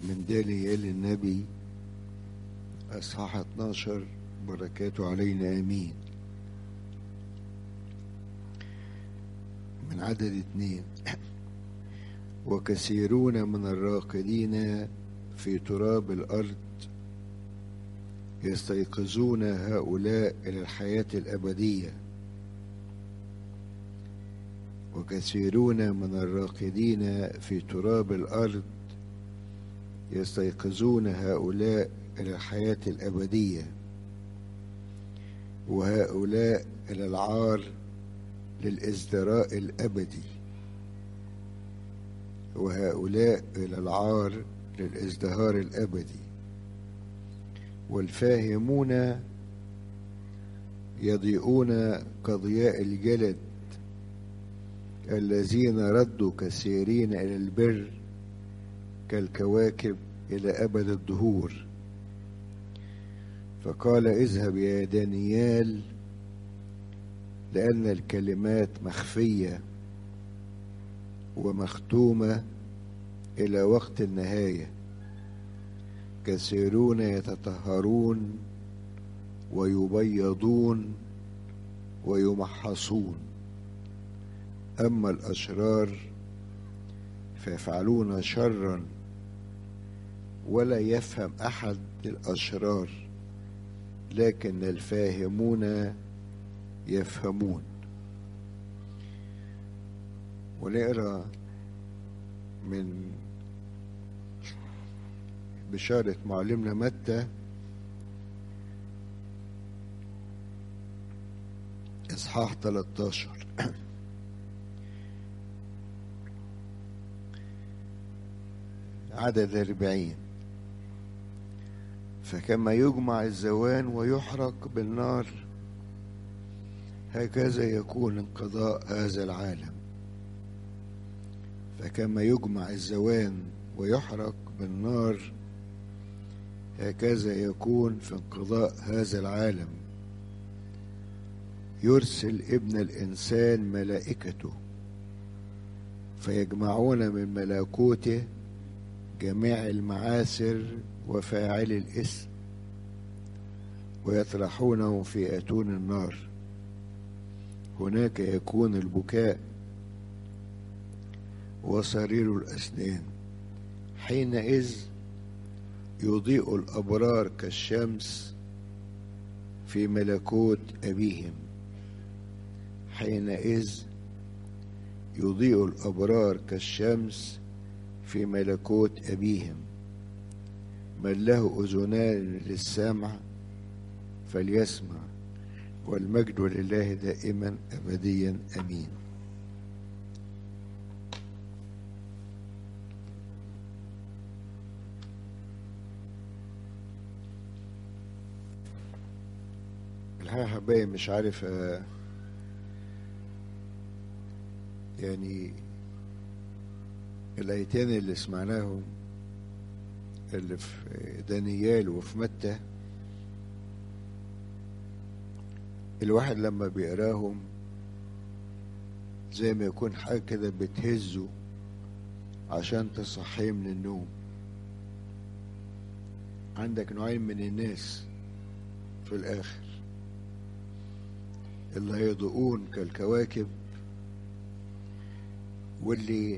من دانيال النبي أصحاح 12 بركاته علينا آمين من عدد اتنين وكثيرون من الراقدين في تراب الأرض يستيقظون هؤلاء إلى الحياة الأبدية وكثيرون من الراقدين في تراب الأرض يستيقظون هؤلاء إلى الحياة الأبدية وهؤلاء إلى العار للازدراء الأبدي وهؤلاء إلى العار للازدهار الأبدي والفاهمون يضيئون كضياء الجلد الذين ردوا كثيرين إلى البر كالكواكب إلى أبد الدهور فقال اذهب يا دانيال لأن الكلمات مخفية ومختومة إلى وقت النهاية كثيرون يتطهرون ويبيضون ويمحصون أما الأشرار فيفعلون شرا ولا يفهم أحد الأشرار لكن الفاهمون يفهمون ونقرا من بشارة معلمنا متى إصحاح 13 عدد أربعين فكما يجمع الزوان ويحرق بالنار هكذا يكون انقضاء هذا العالم فكما يجمع الزوان ويحرق بالنار هكذا يكون في انقضاء هذا العالم يرسل ابن الانسان ملائكته فيجمعون من ملكوته جميع المعاثر وفاعل الاسم ويطرحونهم في اتون النار هناك يكون البكاء وصرير الاسنان حينئذ يضيء الابرار كالشمس في ملكوت ابيهم حينئذ يضيء الابرار كالشمس في ملكوت ابيهم من له اذنان للسمع فليسمع والمجد لله دائما ابديا امين الحقيقه حبايبي مش عارف آه، يعني الايتين اللي سمعناهم اللي في دانيال وفي متى الواحد لما بيقراهم زي ما يكون حاجة كده بتهزه عشان تصحيه من النوم عندك نوعين من الناس في الآخر اللي هيضوءون كالكواكب واللي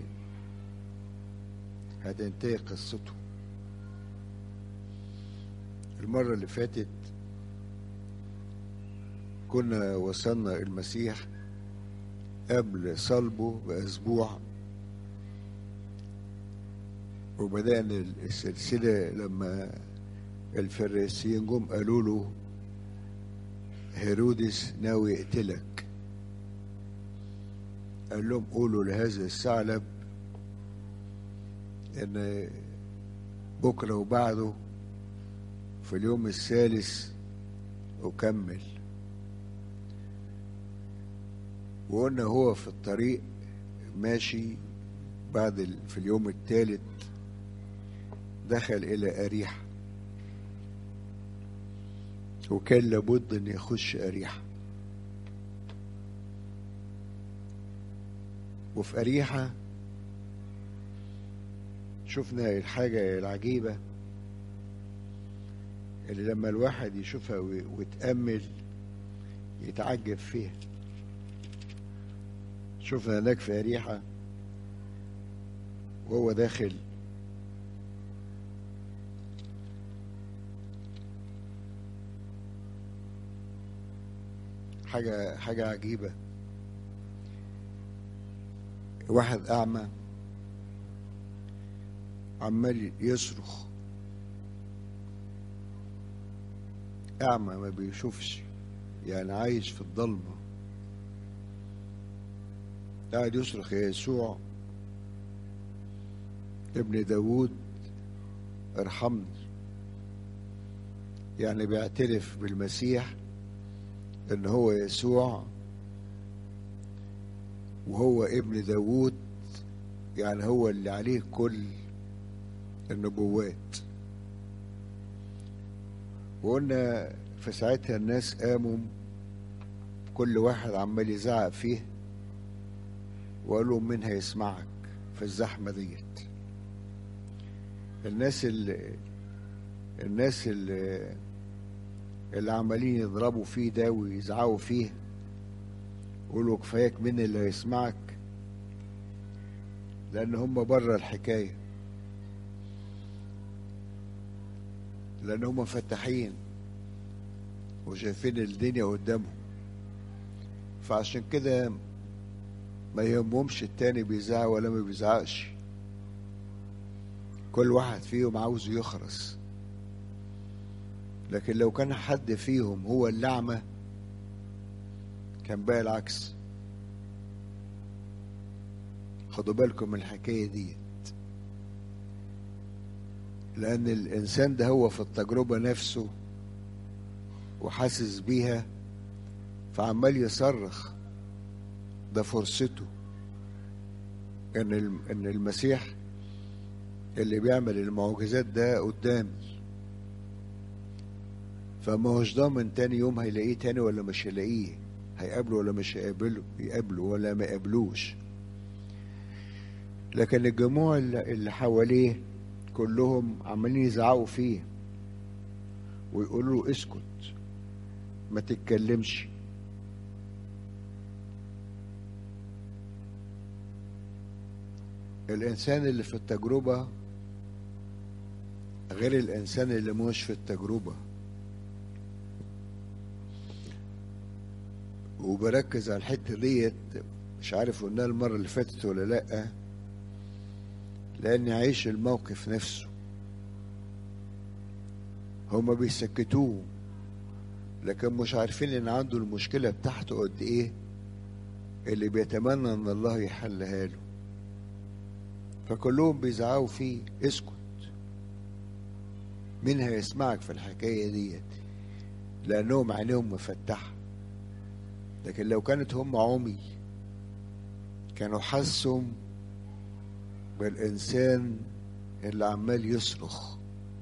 هتنتهي قصته المرة اللي فاتت كنا وصلنا المسيح قبل صلبه بأسبوع وبدأنا السلسلة لما الفريسيين جم قالوا له هيرودس ناوي يقتلك قال لهم قولوا لهذا الثعلب ان بكره وبعده في اليوم الثالث أكمل وقلنا هو في الطريق ماشي بعد ال... في اليوم الثالث دخل إلى أريحة وكان لابد أن يخش أريحة وفي أريحة شفنا الحاجة العجيبة اللي لما الواحد يشوفها ويتأمل يتعجب فيها شفنا هناك في أريحة وهو داخل حاجة حاجة عجيبة واحد أعمى عمال يصرخ أعمى ما بيشوفش يعني عايش في الضلمة قاعد يصرخ يا يسوع ابن داوود ارحمني يعني بيعترف بالمسيح ان هو يسوع وهو ابن داوود يعني هو اللي عليه كل النبوات وقلنا في ساعتها الناس قاموا كل واحد عمال يزعق فيه وقال لهم مين هيسمعك في الزحمه ديت الناس اللي الناس اللي اللي عمالين يضربوا فيه ده ويزعقوا فيه يقولوا كفاياك مين اللي هيسمعك لان هم بره الحكايه لان هم مفتحين وشايفين الدنيا قدامهم فعشان كده ما يهمهمش التاني بيزعق ولا ما بيزعقش كل واحد فيهم عاوز يخرس لكن لو كان حد فيهم هو اللعمة كان بقى العكس خدوا بالكم من الحكاية دي لأن الإنسان ده هو في التجربة نفسه وحاسس بيها فعمال يصرخ ده فرصته ان ان المسيح اللي بيعمل المعجزات ده قدامي فما هوش ضامن تاني يوم هيلاقيه تاني ولا مش هيلاقيه هيقابله ولا مش هيقابله يقابله ولا ما يقابلوش لكن الجموع اللي حواليه كلهم عمالين يزعقوا فيه ويقولوا له اسكت ما تتكلمش الإنسان اللي في التجربة غير الإنسان اللي مش في التجربة وبركز على الحتة ديت مش عارف قلناها المرة اللي فاتت ولا لأ لأني عايش الموقف نفسه هما بيسكتوه لكن مش عارفين ان عنده المشكلة بتاعته قد ايه اللي بيتمنى ان الله يحلها له فكلهم بيزعقوا فيه اسكت مين هيسمعك في الحكاية ديت لأنهم عينيهم مفتحة لكن لو كانت هم عمي كانوا حسوا بالإنسان اللي عمال يصرخ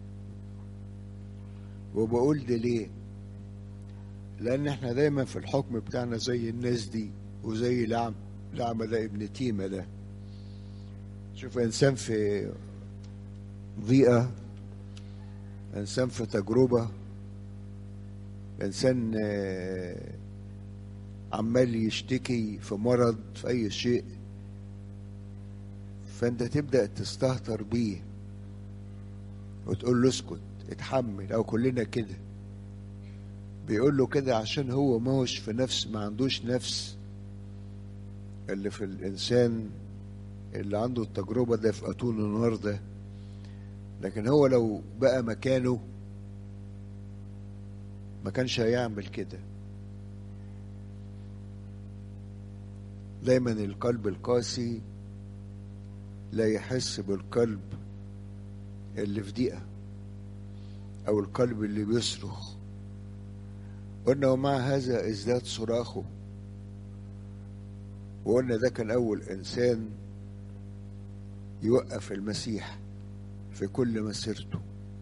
وبقول ده ليه لأن احنا دايما في الحكم بتاعنا زي الناس دي وزي لعم لعمة ده ابن تيمة ده شوف إنسان في ضيقة إنسان في تجربة إنسان عمال يشتكي في مرض في أي شيء فأنت تبدأ تستهتر بيه وتقول له اسكت اتحمل أو كلنا كده بيقول له كده عشان هو موش في نفس ما عندوش نفس اللي في الإنسان اللي عنده التجربة ده في أتون النار ده لكن هو لو بقى مكانه ما كانش هيعمل كده دايما القلب القاسي لا يحس بالقلب اللي في ضيقة أو القلب اللي بيصرخ قلنا ومع هذا ازداد صراخه وقلنا ده كان أول إنسان يوقف المسيح في كل مسيرته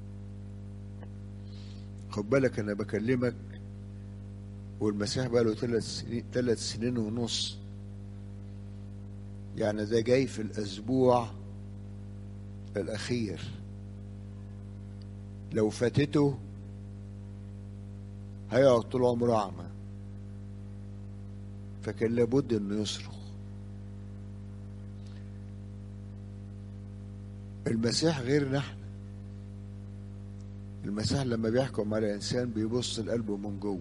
خد بالك أنا بكلمك والمسيح بقى له ثلاث سنين ثلاث سنين ونص يعني ده جاي في الأسبوع الأخير لو فاتته هيقعد طول عمره أعمى فكان لابد إنه يصرخ المسيح غيرنا احنا المسيح لما بيحكم على انسان بيبص لقلبه من جوه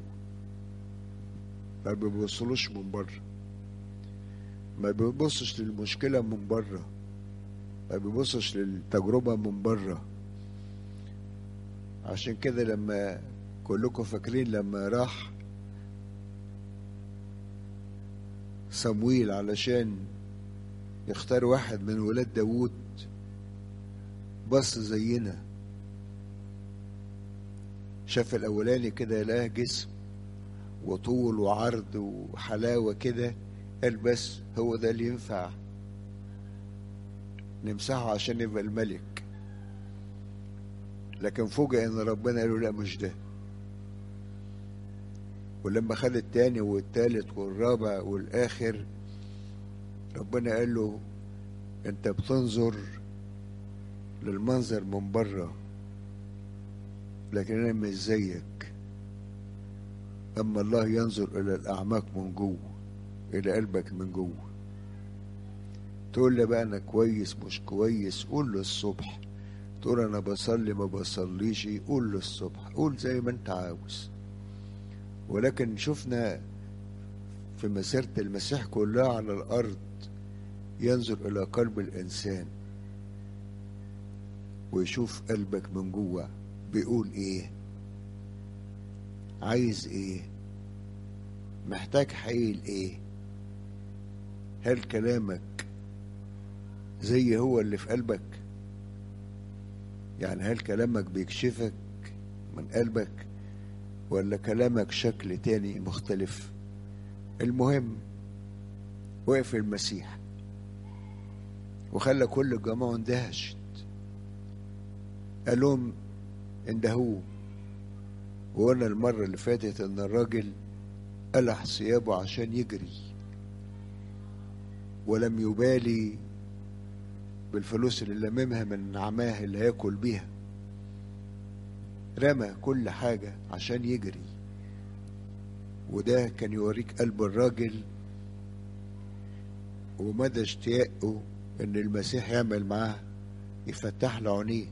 ما بيبصلوش من بره ما بيبصش للمشكلة من بره ما بيبصش للتجربة من بره عشان كده لما كلكم فاكرين لما راح صمويل علشان يختار واحد من ولاد داوود بص زينا شاف الاولاني كده يلاقيه جسم وطول وعرض وحلاوة كده قال بس هو ده اللي ينفع نمسحه عشان يبقى الملك لكن فوجئ ان ربنا قال له لا مش ده ولما خد التاني والتالت والرابع والاخر ربنا قال له انت بتنظر للمنظر من بره لكن انا مش زيك اما الله ينظر الى الاعماق من جوه الى قلبك من جوه تقول لي بقى انا كويس مش كويس قول له الصبح تقول انا بصلي ما بصليش قول له الصبح قول زي ما انت عاوز ولكن شفنا في مسيرة المسيح كلها على الأرض ينظر إلى قلب الإنسان ويشوف قلبك من جوه بيقول إيه عايز إيه محتاج حيل إيه هل كلامك زي هو اللي في قلبك يعني هل كلامك بيكشفك من قلبك ولا كلامك شكل تاني مختلف المهم وقف المسيح وخلى كل الجماعة اندهشت قال لهم اندهوه وقلنا المرة اللي فاتت ان الراجل قلع ثيابه عشان يجري ولم يبالي بالفلوس اللي لممها من عماه اللي هياكل بيها رمى كل حاجة عشان يجري وده كان يوريك قلب الراجل ومدى اشتياقه ان المسيح يعمل معاه يفتح له عينيه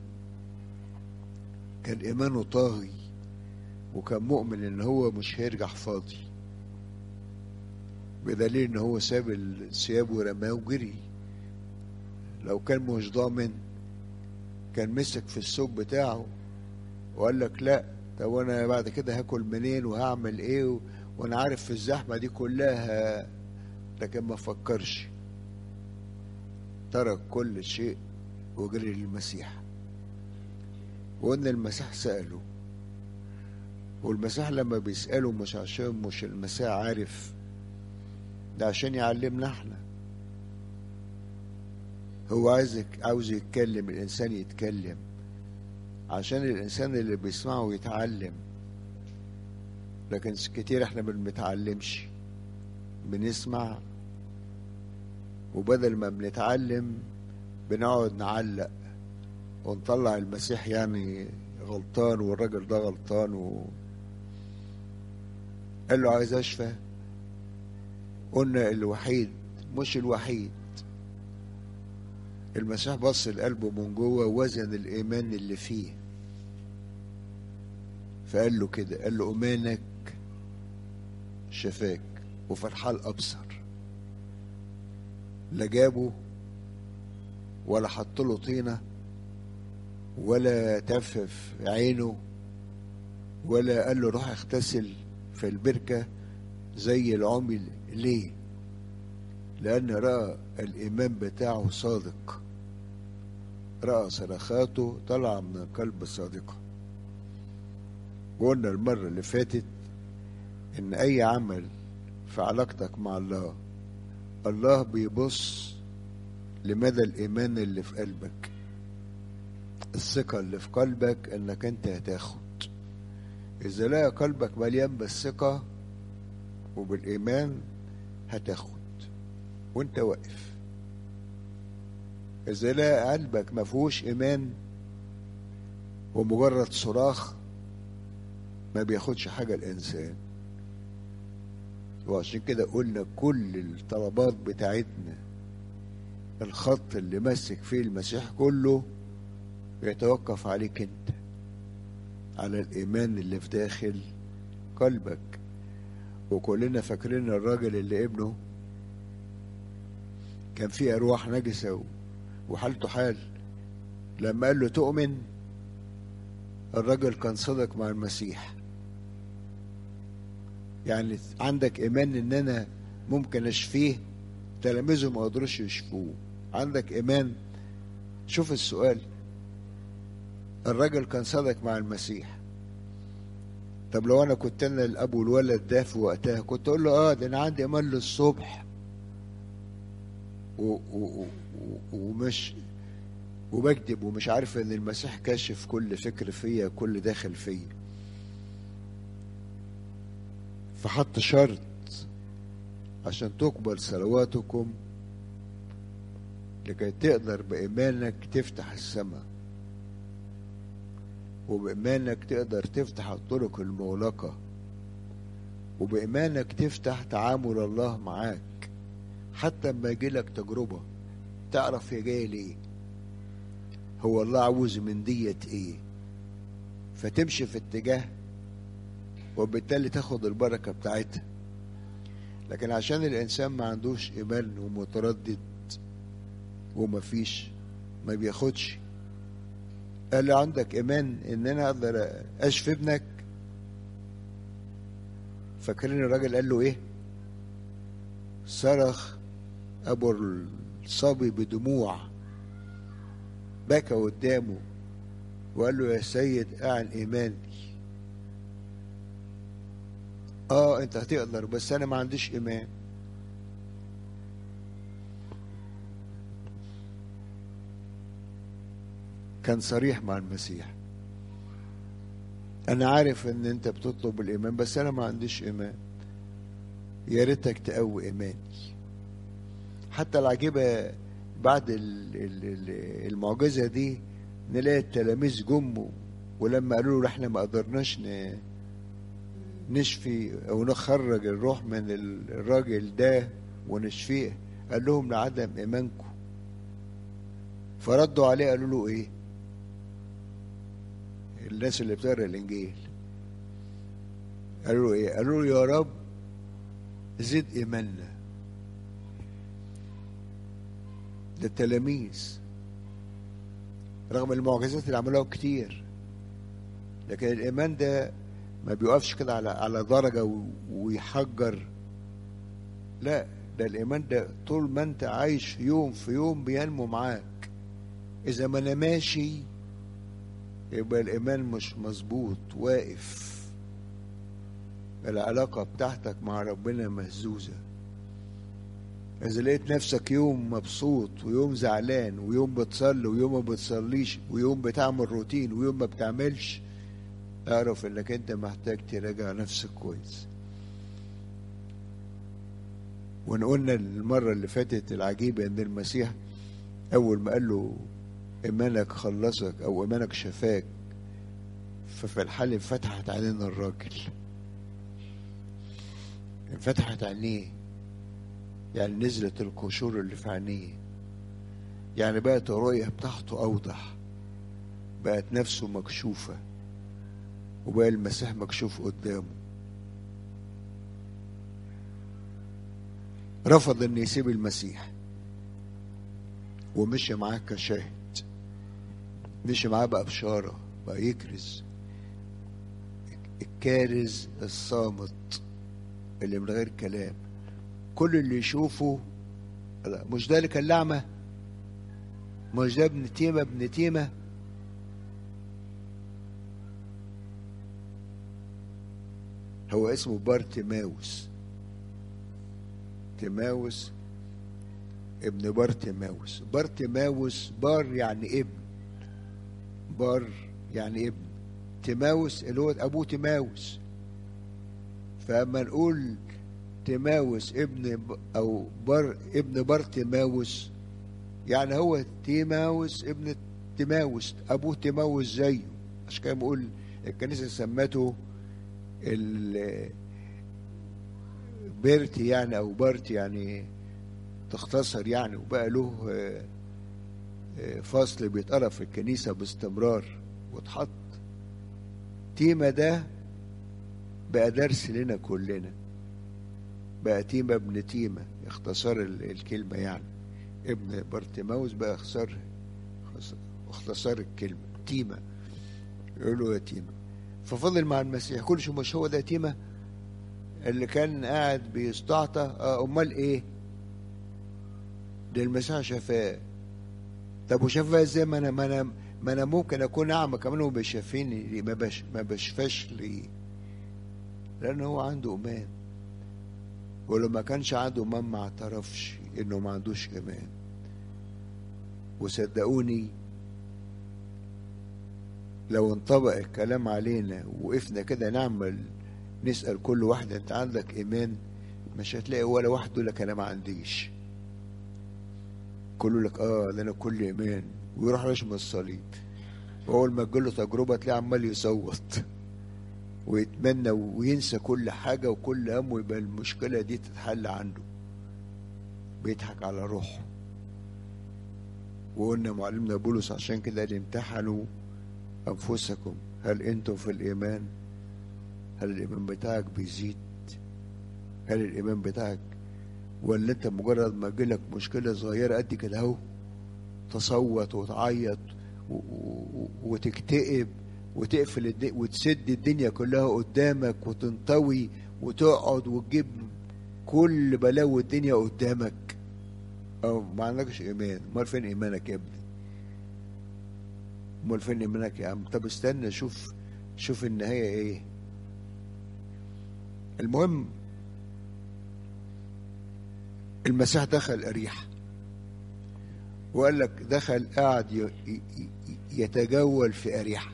كان ايمانه طاغي وكان مؤمن ان هو مش هيرجع فاضي بدليل ان هو ساب الثياب ورماه وجري لو كان مش ضامن كان مسك في الثوب بتاعه وقال لك لا طب انا بعد كده هاكل منين وهعمل ايه و... وانا عارف في الزحمه دي كلها لكن ما فكرش ترك كل شيء وجري للمسيح وان المسيح ساله والمسيح لما بيساله مش عشان مش المسيح عارف ده عشان يعلمنا احنا هو عايزك عاوز يتكلم الانسان يتكلم عشان الانسان اللي بيسمعه يتعلم لكن كتير احنا ما بنتعلمش بنسمع وبدل ما بنتعلم بنقعد نعلق ونطلع المسيح يعني غلطان والراجل ده غلطان و... قال له عايز اشفى قلنا الوحيد مش الوحيد المسيح بص لقلبه من جوه وزن الايمان اللي فيه فقال له كده قال له ايمانك شفاك وفي الحال ابصر لا جابه ولا حط له طينه ولا تفف عينه ولا قال له روح اغتسل في البركه زي العمي ليه لأن رأى الإيمان بتاعه صادق رأى صرخاته طالعة من القلب صادقة وقلنا المرة اللي فاتت إن أي عمل في علاقتك مع الله الله بيبص لمدى الإيمان اللي في قلبك الثقة اللي في قلبك إنك أنت هتاخد إذا لقى قلبك مليان بالثقة وبالإيمان هتاخد وانت واقف إذا لا قلبك ما فيهوش إيمان ومجرد صراخ ما بياخدش حاجة الإنسان وعشان كده قلنا كل الطلبات بتاعتنا الخط اللي ماسك فيه المسيح كله يتوقف عليك انت على الإيمان اللي في داخل قلبك وكلنا فاكرين الراجل اللي ابنه كان فيه أرواح نجسة وحالته حال لما قال له تؤمن الراجل كان صدق مع المسيح يعني عندك ايمان ان انا ممكن اشفيه تلاميذه ما قدروش يشفوه عندك ايمان شوف السؤال الراجل كان صادق مع المسيح طب لو انا كنت انا الاب والولد ده في وقتها كنت اقول له اه ده انا عندي ايمان للصبح و و و ومش وبكذب ومش عارف ان المسيح كاشف كل فكر فيا كل داخل فيا فحط شرط عشان تقبل صلواتكم لكي تقدر بإيمانك تفتح السماء وبإيمانك تقدر تفتح الطرق المغلقة وبإيمانك تفتح تعامل الله معاك حتى لما يجيلك تجربة تعرف هي جاية ليه هو الله عاوز من ديت ايه فتمشي في اتجاه وبالتالي تاخد البركة بتاعتها لكن عشان الإنسان ما عندوش إيمان ومتردد ومفيش ما بياخدش قال له عندك إيمان إن أنا أقدر أشفي ابنك فاكرين الراجل قال له إيه صرخ أبو الصبي بدموع بكى قدامه وقال له يا سيد أعن إيماني اه انت هتقدر بس انا ما عنديش ايمان كان صريح مع المسيح انا عارف ان انت بتطلب الايمان بس انا ما عنديش ايمان يا ريتك تقوي ايماني حتى العجيبه بعد المعجزه دي نلاقي التلاميذ جم ولما قالوا له احنا ما قدرناش نشفي او نخرج الروح من الراجل ده ونشفيه قال لهم لعدم ايمانكم فردوا عليه قالوا له ايه الناس اللي بتقرا الانجيل قالوا له ايه قالوا له يا رب زد ايماننا ده التلاميذ رغم المعجزات اللي عملوها كتير لكن الايمان ده ما بيقفش كده على على درجة ويحجر لا ده الإيمان ده طول ما أنت عايش يوم في يوم بينمو معاك إذا ما أنا ماشي يبقى الإيمان مش مظبوط واقف العلاقة بتاعتك مع ربنا مهزوزة إذا لقيت نفسك يوم مبسوط ويوم زعلان ويوم بتصلي ويوم ما بتصليش ويوم بتعمل روتين ويوم ما بتعملش اعرف انك انت محتاج تراجع نفسك كويس وان قلنا المرة اللي فاتت العجيبة ان المسيح اول ما قال له ايمانك خلصك او ايمانك شفاك ففي الحال انفتحت علينا الراجل انفتحت عينيه يعني نزلت القشور اللي في عينيه يعني بقت الرؤية بتاعته أوضح بقت نفسه مكشوفة وبقى المسيح مكشوف قدامه رفض ان يسيب المسيح ومشي معاه كشاهد مشي معاه بقى بشارة بقى يكرز الكارز الصامت اللي من غير كلام كل اللي يشوفه لا مش ده اللي كان لعمة مش ده ابن تيمة ابن تيمة هو اسمه بارتيماوس تيماوس ابن بارتيماوس بارتيماوس بار يعني ابن بار يعني ابن تيماوس اللي هو ابوه تيماوس فاما نقول تيماوس ابن ب... او بر ابن بارتيماوس يعني هو تيماوس ابن تيماوس ابوه تيماوس زيه عشان كده بقول الكنيسه سمته ال بيرتي يعني او بارتي يعني تختصر يعني وبقى له آه، آه، فصل بيتقرا في الكنيسه باستمرار واتحط تيما ده بقى درس لنا كلنا بقى تيما ابن تيما اختصار ال- الكلمه يعني ابن بارتيماوس بقى اختصار اختصار الكلمه تيما يقولوا يا تيما ففضل مع المسيح كل شو مش هو ده تيما اللي كان قاعد بيستعطى آه، امال ايه ده المسيح شفاه طب وشفاه ازاي ما انا ما انا ما انا ممكن اكون اعمى كمان وبيشفيني ليه؟ ما بش ما بشفاش ليه لان هو عنده ايمان ولو ما كانش عنده ايمان ما اعترفش انه ما عندوش ايمان وصدقوني لو انطبق الكلام علينا وقفنا كده نعمل نسأل كل واحد انت عندك ايمان مش هتلاقي ولا واحد يقول لك انا ما عنديش كله لك اه ده انا كل ايمان ويروح رشم الصليب واول ما تجيله تجربه تلاقيه عمال يصوت ويتمنى وينسى كل حاجه وكل همه يبقى المشكله دي تتحل عنده بيضحك على روحه وقلنا معلمنا بولس عشان كده قال امتحنوا انفسكم هل انتم في الايمان هل الايمان بتاعك بيزيد هل الايمان بتاعك ولا انت مجرد ما جالك مشكله صغيره قد كده اهو تصوت وتعيط و- و- وتكتئب وتقفل الد... وتسد الدنيا كلها قدامك وتنطوي وتقعد وتجيب كل بلاوي الدنيا قدامك او ما عندكش ايمان امال فين ايمانك يا ابني امال فين ايمانك يا عم طب استنى شوف شوف النهايه ايه المهم المسيح دخل أريحة وقال لك دخل قاعد ي- ي- ي- يتجول في أريحة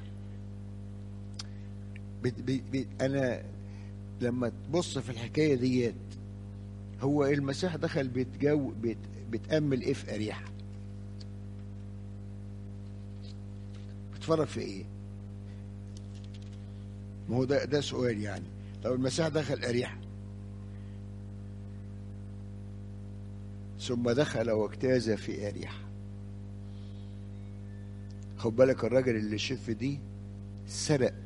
بت- بت- بت- أنا لما تبص في الحكاية ديت هو المسيح دخل بيتجو بيت بتأمل إيه في أريحة بتفرج في إيه ما هو ده ده سؤال يعني لو المسيح دخل أريحة ثم دخل واجتاز في أريحة خد بالك الراجل اللي شف دي سرق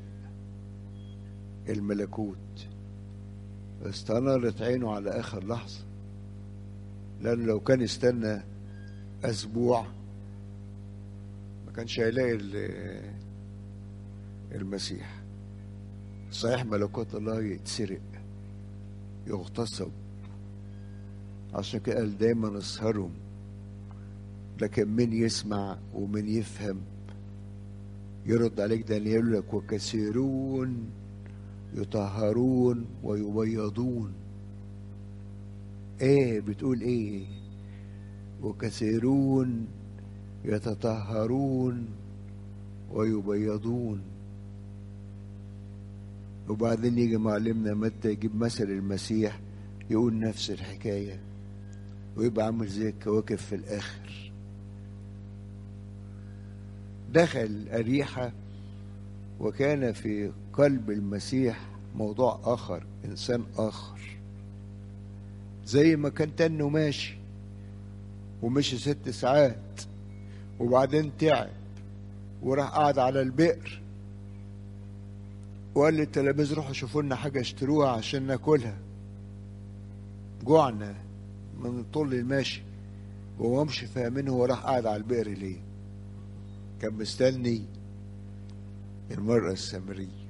الملكوت استنارت عينه على آخر لحظة لأنه لو كان استنى أسبوع ما كانش هيلاقي ال- المسيح صحيح ملكوت الله يتسرق يغتصب عشان كده قال دايما اسهروا لكن من يسمع ومن يفهم يرد عليك دانيال يقول لك وكثيرون يطهرون ويبيضون ايه بتقول ايه وكثيرون يتطهرون ويبيضون وبعدين يجي معلمنا متى يجيب مثل المسيح يقول نفس الحكايه ويبقى عامل زي الكواكب في الآخر دخل أريحة وكان في قلب المسيح موضوع آخر إنسان آخر زي ما كان تنه ماشي ومشي ست ساعات وبعدين تعب وراح قعد على البئر وقال للتلاميذ روحوا شوفوا لنا حاجة اشتروها عشان ناكلها جوعنا من طول الماشي وهو مش فاهمين هو راح قاعد على البئر ليه كان مستني المرأة السامرية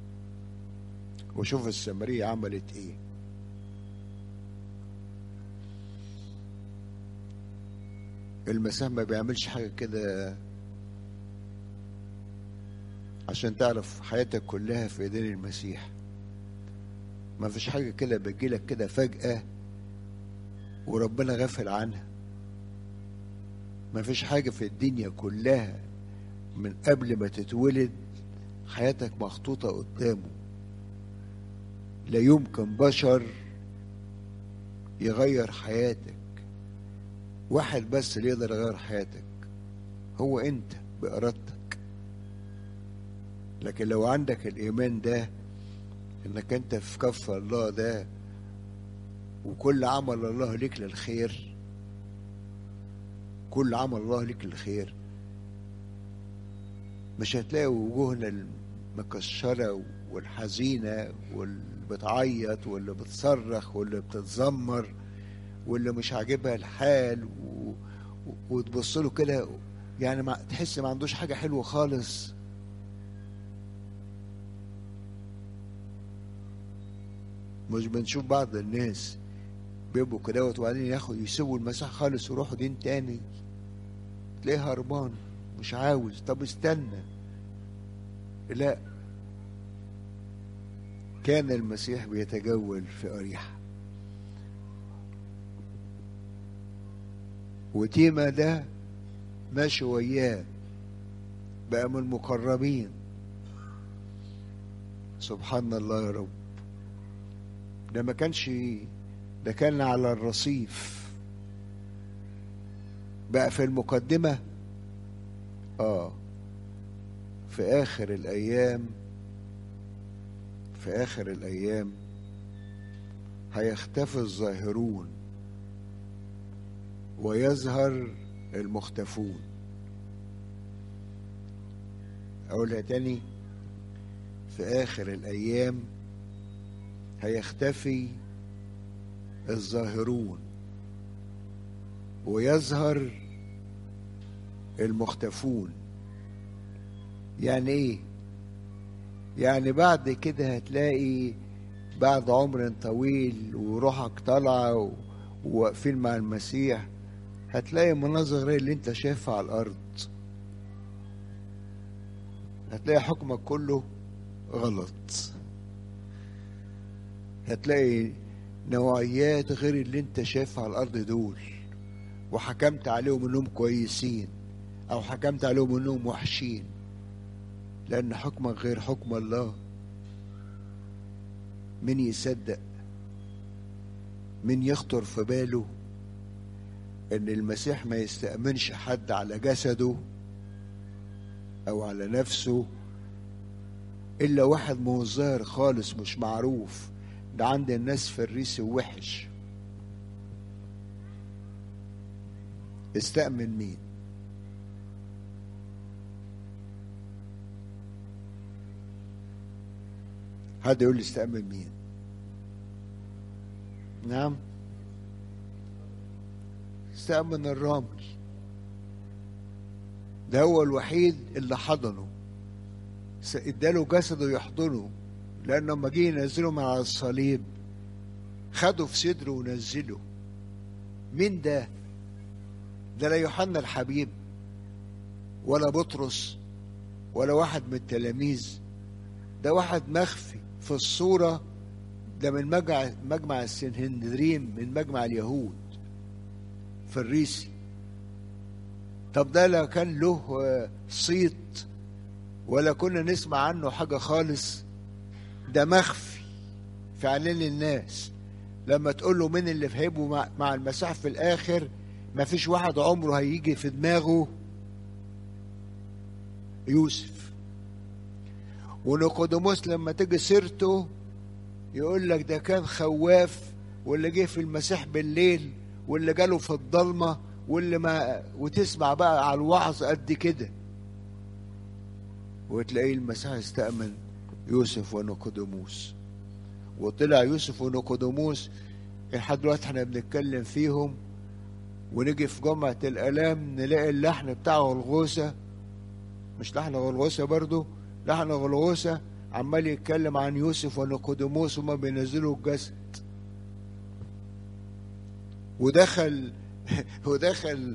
وشوف السامرية عملت ايه المسيح ما بيعملش حاجة كده عشان تعرف حياتك كلها في ايدين المسيح ما فيش حاجة كده بتجيلك كده فجأة وربنا غافل عنها ما فيش حاجة في الدنيا كلها من قبل ما تتولد حياتك مخطوطة قدامه لا يمكن بشر يغير حياتك واحد بس اللي يقدر يغير حياتك هو انت بارادتك لكن لو عندك الايمان ده انك انت في كف الله ده وكل عمل الله ليك للخير كل عمل الله ليك للخير مش هتلاقي وجوهنا المكشرة والحزينة واللي بتعيط واللي بتصرخ واللي بتتذمر واللي مش عاجبها الحال و... وتبص له كده يعني ما تحس ما عندوش حاجة حلوة خالص مش بنشوف بعض الناس بيبقوا كده وبعدين ياخد يسيبوا المسيح خالص ويروحوا دين تاني تلاقيه هربان مش عاوز طب استنى لا كان المسيح بيتجول في أريحة وتيما ده ماشي وياه بقى من المقربين سبحان الله يا رب ده ما كانش ده كان على الرصيف بقى في المقدمة اه في آخر الأيام في آخر الأيام هيختفي الظاهرون ويظهر المختفون أقولها تاني في آخر الأيام هيختفي الظاهرون ويظهر المختفون يعني ايه يعني بعد كده هتلاقي بعد عمر طويل وروحك طالعه وواقفين مع المسيح هتلاقي مناظر غير اللي انت شايفها على الارض هتلاقي حكمك كله غلط هتلاقي نوعيات غير اللي انت شايفها على الارض دول وحكمت عليهم انهم كويسين او حكمت عليهم انهم وحشين لان حكمك غير حكم الله من يصدق من يخطر في باله ان المسيح ما يستأمنش حد على جسده او على نفسه الا واحد مو ظاهر خالص مش معروف ده عند الناس فريسي ووحش استأمن مين حد يقول لي استأمن مين نعم استأمن الرامل ده هو الوحيد اللي حضنه اداله جسده يحضنه لانه لما جه ينزله من على الصليب خده في صدره ونزله مين ده ده لا يوحنا الحبيب ولا بطرس ولا واحد من التلاميذ ده واحد مخفي في الصورة ده من مجمع مجمع السنهندرين من مجمع اليهود فريسي طب ده لا كان له صيت ولا كنا نسمع عنه حاجة خالص ده مخفي في اعلان الناس لما تقول له مين اللي هيبقوا مع, مع المسيح في الاخر ما فيش واحد عمره هيجي في دماغه يوسف ونيقوديموس لما تيجي سيرته يقول لك ده كان خواف واللي جه في المسيح بالليل واللي جاله في الضلمه واللي ما وتسمع بقى على الوعظ قد كده وتلاقيه المسيح استأمن يوسف ونيقوديموس وطلع يوسف ونيقوديموس لحد دلوقتي احنا بنتكلم فيهم ونيجي في جمعة الآلام نلاقي اللحن بتاع غلغوسة مش لحن غلغوسة برضو لحن غلغوسة عمال يتكلم عن يوسف ونيقوديموس وما بينزلوا الجسد ودخل ودخل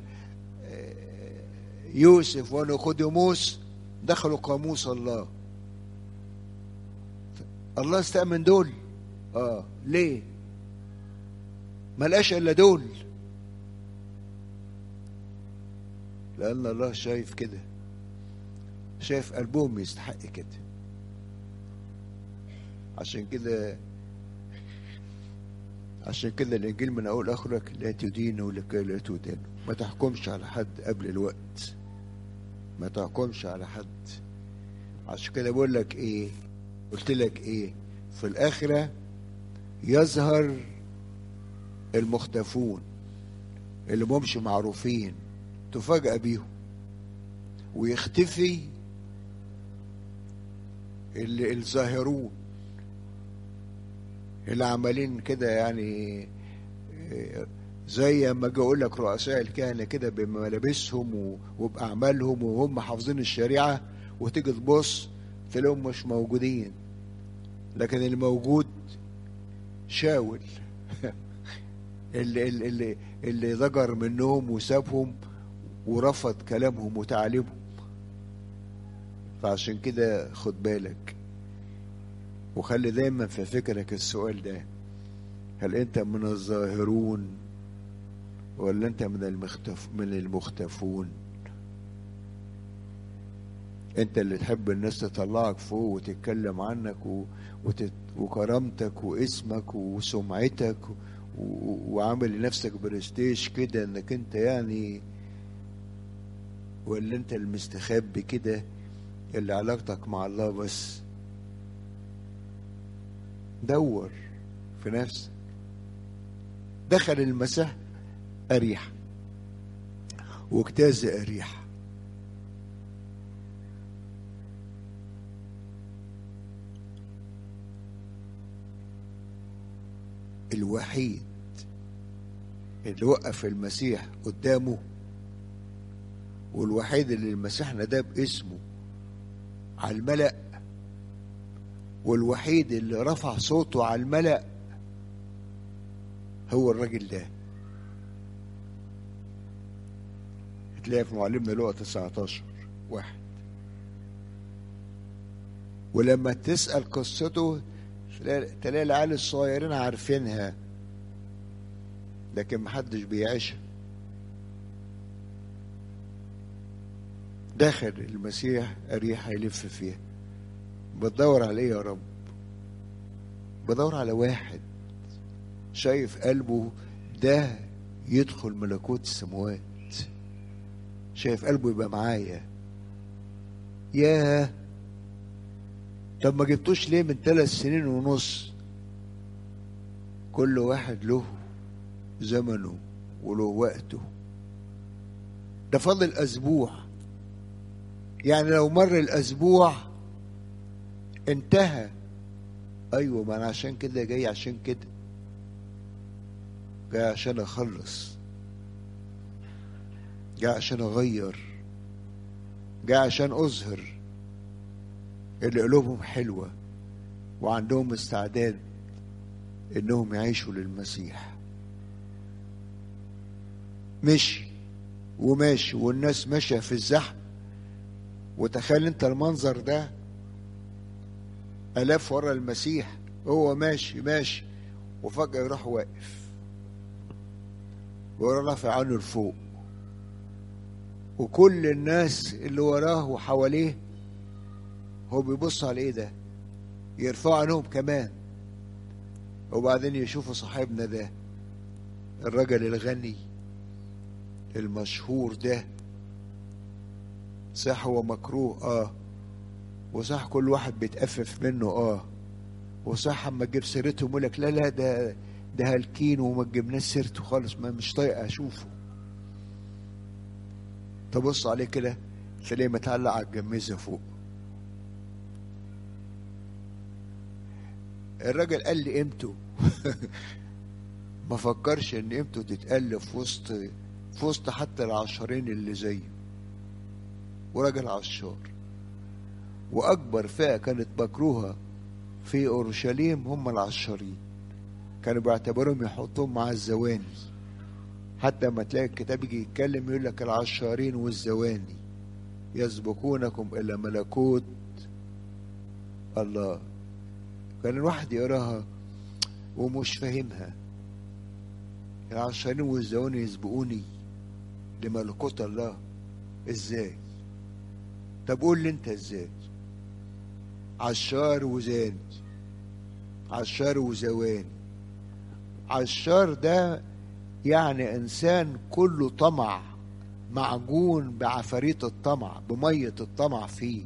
يوسف ونيقوديموس دخلوا قاموس الله الله استأمن دول اه ليه ما لقاش الا دول لان الله شايف كده شايف قلبهم يستحق كده عشان كده عشان كده الانجيل من اول اخرك لا تدين ولكي لا تدان ما تحكمش على حد قبل الوقت ما تحكمش على حد عشان كده بقول لك ايه قلت لك ايه في الاخره يظهر المختفون اللي مش معروفين تفاجأ بيهم ويختفي اللي الظاهرون اللي عمالين كده يعني زي ما اجي اقول لك رؤساء الكهنه كده بملابسهم وباعمالهم وهم حافظين الشريعه وتيجي تبص تلاقيهم مش موجودين لكن الموجود شاول اللي اللي اللي ضجر منهم وسابهم ورفض كلامهم وتعليمهم فعشان كده خد بالك وخلي دايما في فكرك السؤال ده هل انت من الظاهرون ولا انت من المختف من المختفون انت اللي تحب الناس تطلعك فوق وتتكلم عنك و... وتت... وكرامتك واسمك وسمعتك و... وعامل لنفسك برستيج كده انك انت يعني ولا انت المستخبي كده اللي علاقتك مع الله بس دور في نفسك دخل المسيح أريح واجتاز أريح الوحيد اللي وقف المسيح قدامه والوحيد اللي المسيح ناداه باسمه على الملأ والوحيد اللي رفع صوته على الملأ هو الراجل ده هتلاقيها في معلمنا لقى 19 واحد ولما تسأل قصته تلاقي العيال الصغيرين عارفينها لكن محدش بيعيشها دخل المسيح أريحة يلف فيها بتدور على ايه يا رب بدور على واحد شايف قلبه ده يدخل ملكوت السماوات شايف قلبه يبقى معايا ياه طب ما جبتوش ليه من ثلاث سنين ونص كل واحد له زمنه وله وقته ده فاضل اسبوع يعني لو مر الاسبوع انتهى ايوه ما انا عشان كده جاي عشان كده جاي عشان اخلص جاي عشان اغير جاي عشان اظهر اللي قلوبهم حلوه وعندهم استعداد انهم يعيشوا للمسيح مشي وماشي والناس ماشيه في الزحمه وتخيل انت المنظر ده الاف ورا المسيح هو ماشي ماشي وفجاه يروح واقف ويروح رافع عينه لفوق وكل الناس اللي وراه وحواليه هو بيبص على ايه ده يرفعوا عينهم كمان وبعدين يشوفوا صاحبنا ده الرجل الغني المشهور ده صح هو مكروه اه وصح كل واحد بيتأفف منه اه وصح اما تجيب سيرته يقول لك لا لا ده ده هالكين وما تجيبناش سيرته خالص ما مش طايق اشوفه تبص عليه كده تلاقيه متعلق على الجميزه فوق الراجل قال لي قيمته ما فكرش ان قيمته تتقل في وسط في وسط حتى العشرين اللي زيه وراجل عشار واكبر فئه كانت مكروهه في اورشليم هم العشارين كانوا بيعتبروهم يحطوهم مع الزواني حتى ما تلاقي الكتاب يجي يتكلم يقول لك العشارين والزواني يسبقونكم الى ملكوت الله كان الواحد يقراها ومش فاهمها العشارين والزواني يسبقوني لملكوت الله ازاي طب قول لي انت ازاي عشار وزاني عشار وزواني عشار ده يعني انسان كله طمع معجون بعفاريت الطمع بميه الطمع فيه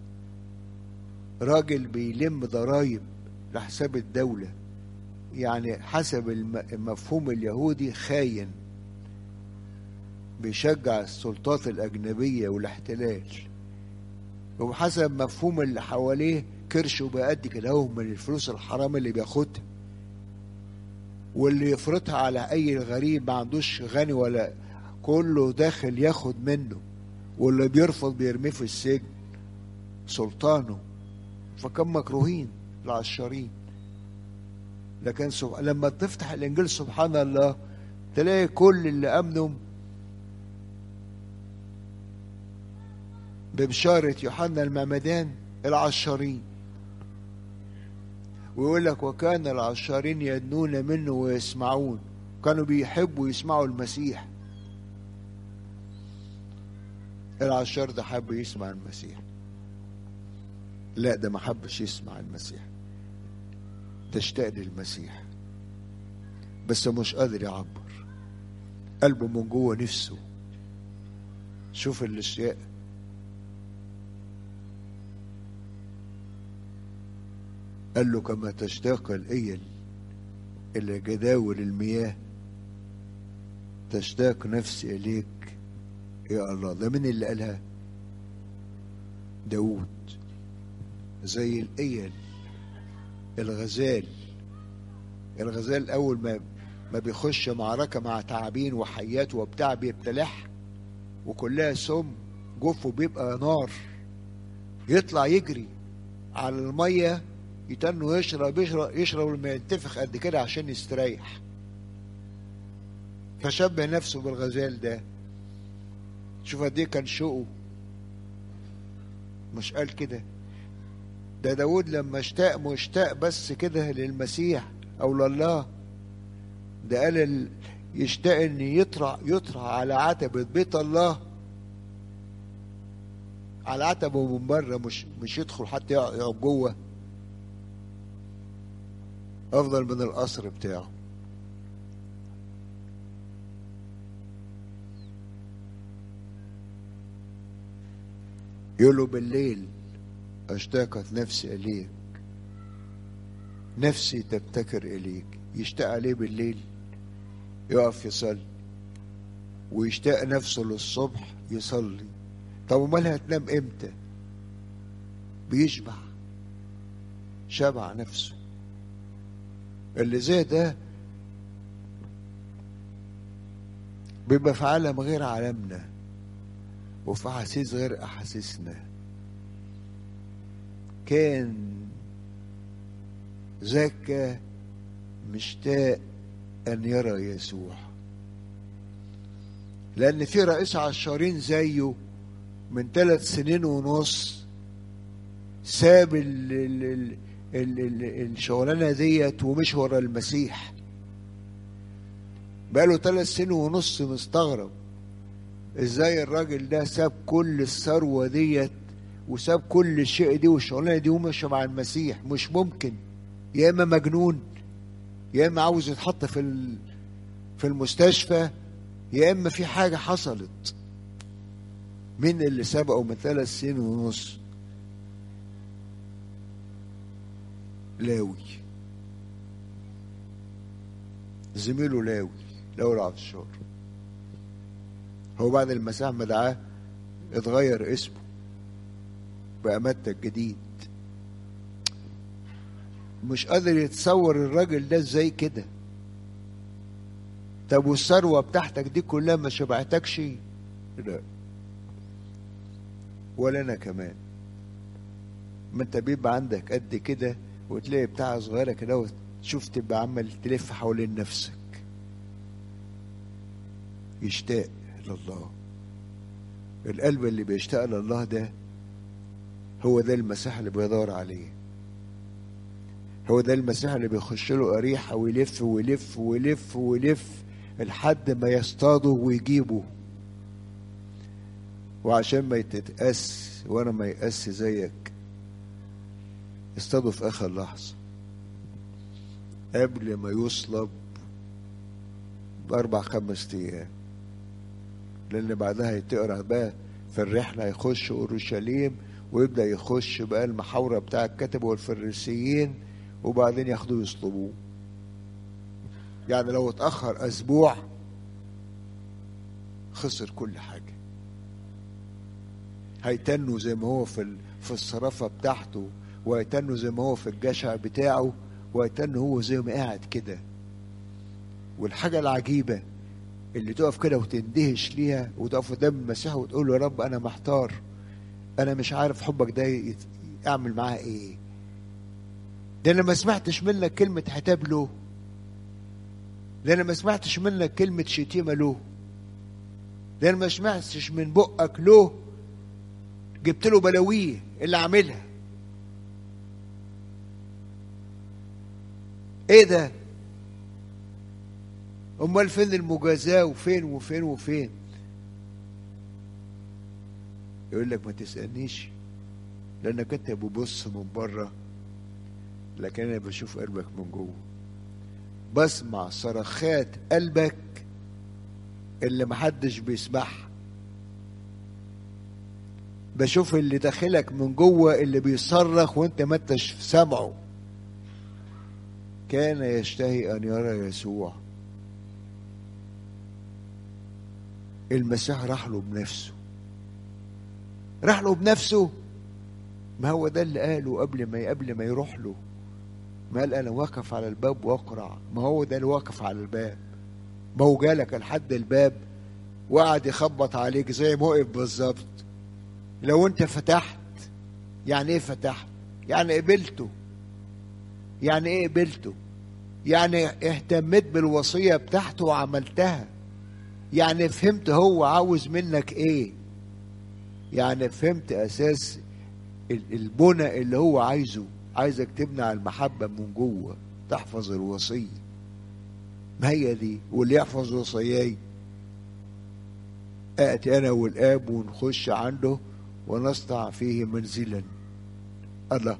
راجل بيلم ضرايب لحساب الدوله يعني حسب المفهوم اليهودي خاين بيشجع السلطات الأجنبية والاحتلال وبحسب مفهوم اللي حواليه كرشه بقد كده هو من الفلوس الحرام اللي بياخدها واللي يفرضها على أي غريب ما عندوش غني ولا كله داخل ياخد منه واللي بيرفض بيرميه في السجن سلطانه فكم مكروهين العشارين لكن سب... لما تفتح الانجيل سبحان الله تلاقي كل اللي امنوا ببشارة يوحنا المعمدان العشارين ويقول لك وكان العشارين يدنون منه ويسمعون كانوا بيحبوا يسمعوا المسيح العشار ده حب يسمع المسيح لا ده ما حبش يسمع المسيح تشتاق للمسيح بس مش قادر يعبر قلبه من جوه نفسه شوف الاشياء قال له كما تشتاق الايل الى جداول المياه تشتاق نفسي اليك يا الله ده مين اللي قالها داود زي الايل الغزال الغزال اول ما ما بيخش معركة مع تعابين وحيات وبتاع بيبتلح وكلها سم جوفه بيبقى نار يطلع يجري على المية يتنه يشرب يشرب يشرب لما ينتفخ قد كده عشان يستريح فشبه نفسه بالغزال ده شوف قد ايه كان شوقه مش قال كده ده داود لما اشتاق مشتاق بس كده للمسيح او لله ده قال ال... يشتاق ان يطرع يطرع على عتبة بيت الله على عتبه من بره مش مش يدخل حتى يقعد جوه افضل من القصر بتاعه يقول له بالليل اشتاقت نفسي اليك نفسي تبتكر اليك يشتاق عليه بالليل يقف يصلي ويشتاق نفسه للصبح يصلي طب امال هتنام امتى بيشبع شبع نفسه اللي زي ده بيبقى في عالم غير عالمنا وفي احاسيس غير احاسيسنا كان زكى مشتاق ان يرى يسوع لان في رئيس عشارين زيه من ثلاث سنين ونص ساب ال ال ال ال ال الشغلانه ديت ومش ورا المسيح بقاله ثلاث سنين ونص مستغرب ازاي الراجل ده ساب كل الثروه ديت وساب كل الشيء دي والشغلانه دي ومشى مع المسيح مش ممكن يا اما مجنون يا اما عاوز يتحط في في المستشفى يا اما في حاجه حصلت مين اللي سبقه من ثلاث سنين ونص لاوي زميله لاوي لاوي العطشار هو بعد المسيح ما دعاه اتغير اسمه بقى متى الجديد مش قادر يتصور الراجل ده ازاي كده طب والثروة بتاعتك دي كلها ما شبعتكش لا ولا انا كمان ما انت بيبقى عندك قد كده وتلاقي بتاعة صغيرة كده وتشوف تبقى عمال تلف حوالين نفسك يشتاق لله القلب اللي بيشتاق لله ده هو ده المسيح اللي بيدور عليه هو ده المسيح اللي بيخش له أريحة ويلف ويلف ويلف ويلف لحد ما يصطاده ويجيبه وعشان ما يتتقاس وانا ما يقاس زيك اصطاده في اخر لحظة قبل ما يصلب بأربع خمس أيام لأن بعدها تقرا بقى في الرحلة يخش أورشليم ويبدأ يخش بقى المحاورة بتاع الكتبة والفريسيين وبعدين ياخدوه يصلبوه يعني لو اتأخر أسبوع خسر كل حاجة هيتنوا زي ما هو في في الصرافة بتاعته وهيتنوا زي ما هو في الجشع بتاعه وهيتنوا هو زي ما قاعد كده والحاجة العجيبة اللي تقف كده وتندهش ليها وتقف قدام المسيح وتقول له يا رب أنا محتار أنا مش عارف حبك ده يت- أعمل معاه إيه ده أنا ما سمعتش منك كلمة عتاب له ده أنا ما سمعتش منك كلمة شتيمة له ده أنا ما سمعتش من بقك له جبت له بلاويه اللي عاملها ايه ده امال فين المجازاه وفين وفين وفين يقول لك ما تسالنيش لانك انت ببص من بره لكن انا بشوف قلبك من جوه بسمع صرخات قلبك اللي محدش بيسمعها بشوف اللي داخلك من جوه اللي بيصرخ وانت ما انتش سامعه كان يشتهي ان يرى يسوع المسيح راح له بنفسه راح له بنفسه ما هو ده اللي قاله قبل ما قبل ما يروح له ما قال انا واقف على الباب واقرع ما هو ده اللي واقف على الباب ما هو جالك لحد الباب وقعد يخبط عليك زي ما وقف بالظبط لو انت فتحت يعني ايه فتحت يعني قبلته يعني ايه قبلته يعني اهتميت بالوصية بتاعته وعملتها يعني فهمت هو عاوز منك ايه يعني فهمت اساس ال- البنى اللي هو عايزه عايزك تبني على المحبة من جوه تحفظ الوصية ما هي دي واللي يحفظ وصياي آتي أنا والآب ونخش عنده ونصنع فيه منزلا الله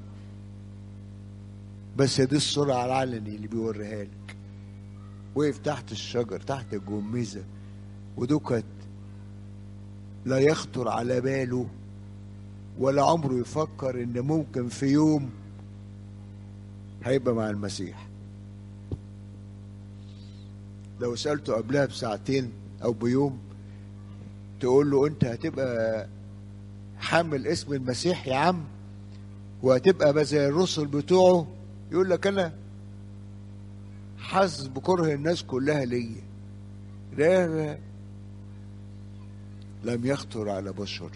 بس دي الصورة العلني اللي بيوريها لك وقف تحت الشجر تحت الجميزة ودكت لا يخطر على باله ولا عمره يفكر ان ممكن في يوم هيبقى مع المسيح لو سألته قبلها بساعتين او بيوم تقول له انت هتبقى حامل اسم المسيح يا عم وهتبقى بقى زي الرسل بتوعه يقول لك انا حاسس بكره الناس كلها ليا لا لا لم يخطر على بشر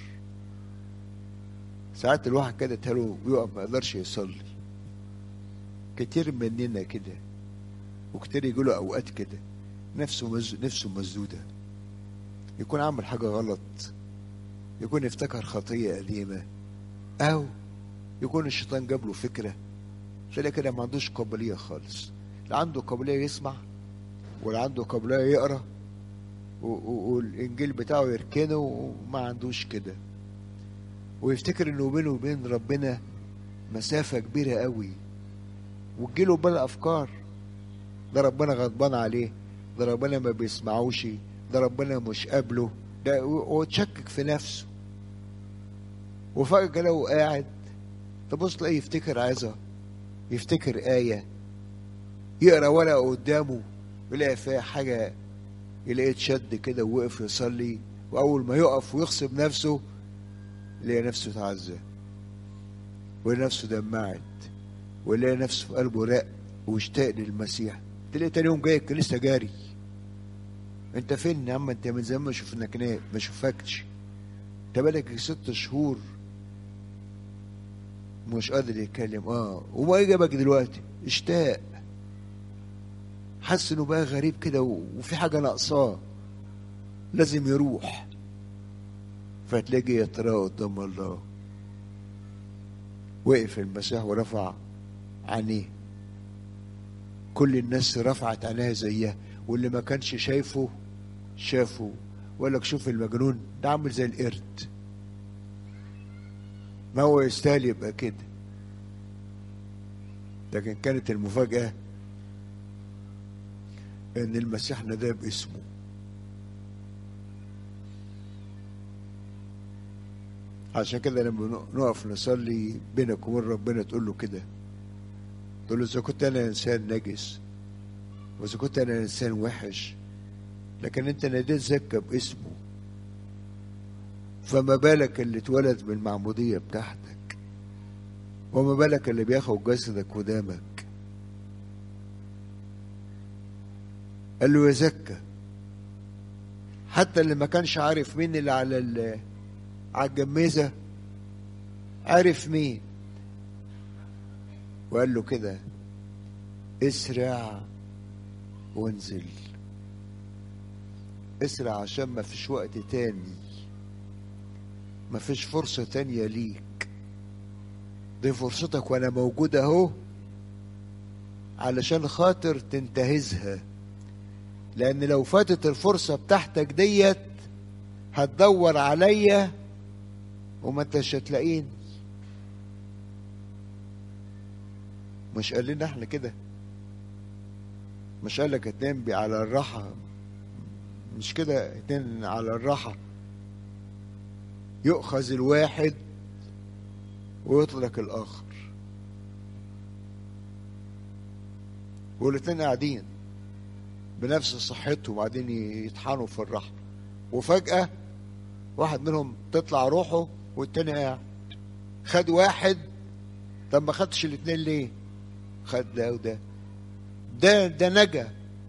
ساعات الواحد كده تهله يقف ما يقدرش يصلي كتير مننا كده وكتير يجيله اوقات كده نفسه مز... نفسه مسدوده يكون عمل حاجه غلط يكون افتكر خطيه قديمه او يكون الشيطان جاب له فكره تلاقي كده ما عندوش قابليه خالص لا عنده قابليه يسمع ولا عنده قابليه يقرا و- و- والانجيل بتاعه يركنه وما عندوش كده ويفتكر انه بينه وبين ربنا مسافه كبيره قوي وتجيله بلا افكار ده ربنا غضبان عليه ده ربنا ما بيسمعوش ده ربنا مش قابله ده وتشكك في نفسه وفجأة لو قاعد تبص تلاقيه يفتكر عظة يفتكر آية يقرا ورقة قدامه يلاقي فيها حاجة يلاقيه اتشد كده ووقف يصلي وأول ما يقف ويغصب نفسه يلاقي نفسه اتعزى ويلاقي نفسه دمعت ويلاقي نفسه في قلبه رق واشتاق للمسيح تلاقي تاني يوم جاي الكنيسة جاري انت فين يا عم انت من زمان ما شفناك نام ما شوفكش انت بقالك ست شهور مش قادر يتكلم اه وما ايه جابك دلوقتي اشتاق حس انه بقى غريب كده و- وفي حاجه ناقصاه لازم يروح فتلاقي يتراءى قدام الله وقف المسيح ورفع عينيه كل الناس رفعت عينيها زيها واللي ما كانش شايفه شافه وقال لك شوف المجنون ده عامل زي القرد ما هو يستاهل يبقى كده لكن كانت المفاجأة ان المسيح ناداه باسمه عشان كده لما نقف نصلي بينك وبين ربنا تقول له كده تقول له اذا كنت انا انسان نجس واذا كنت انا انسان وحش لكن انت ناديت زكا باسمه فما بالك اللي اتولد من المعموديه بتاعتك وما بالك اللي بياخد جسدك ودمك قال له يا زكا حتى اللي ما كانش عارف مين اللي على على الجميزة عارف مين وقال له كده اسرع وانزل اسرع عشان ما فيش وقت تاني ما فيش فرصة تانية ليك دي فرصتك وانا موجود اهو علشان خاطر تنتهزها لان لو فاتت الفرصة بتاعتك ديت هتدور عليا وما انتش هتلاقيني مش قال لنا احنا كده مش قال لك اتنين على الراحة مش كده اتنين على الراحة يؤخذ الواحد ويطلق الآخر والاتنين قاعدين بنفس صحتهم وبعدين يطحنوا في الراحة وفجأة واحد منهم تطلع روحه والتاني قاعد خد واحد طب ما خدش الاتنين ليه خد ده وده ده ده نجا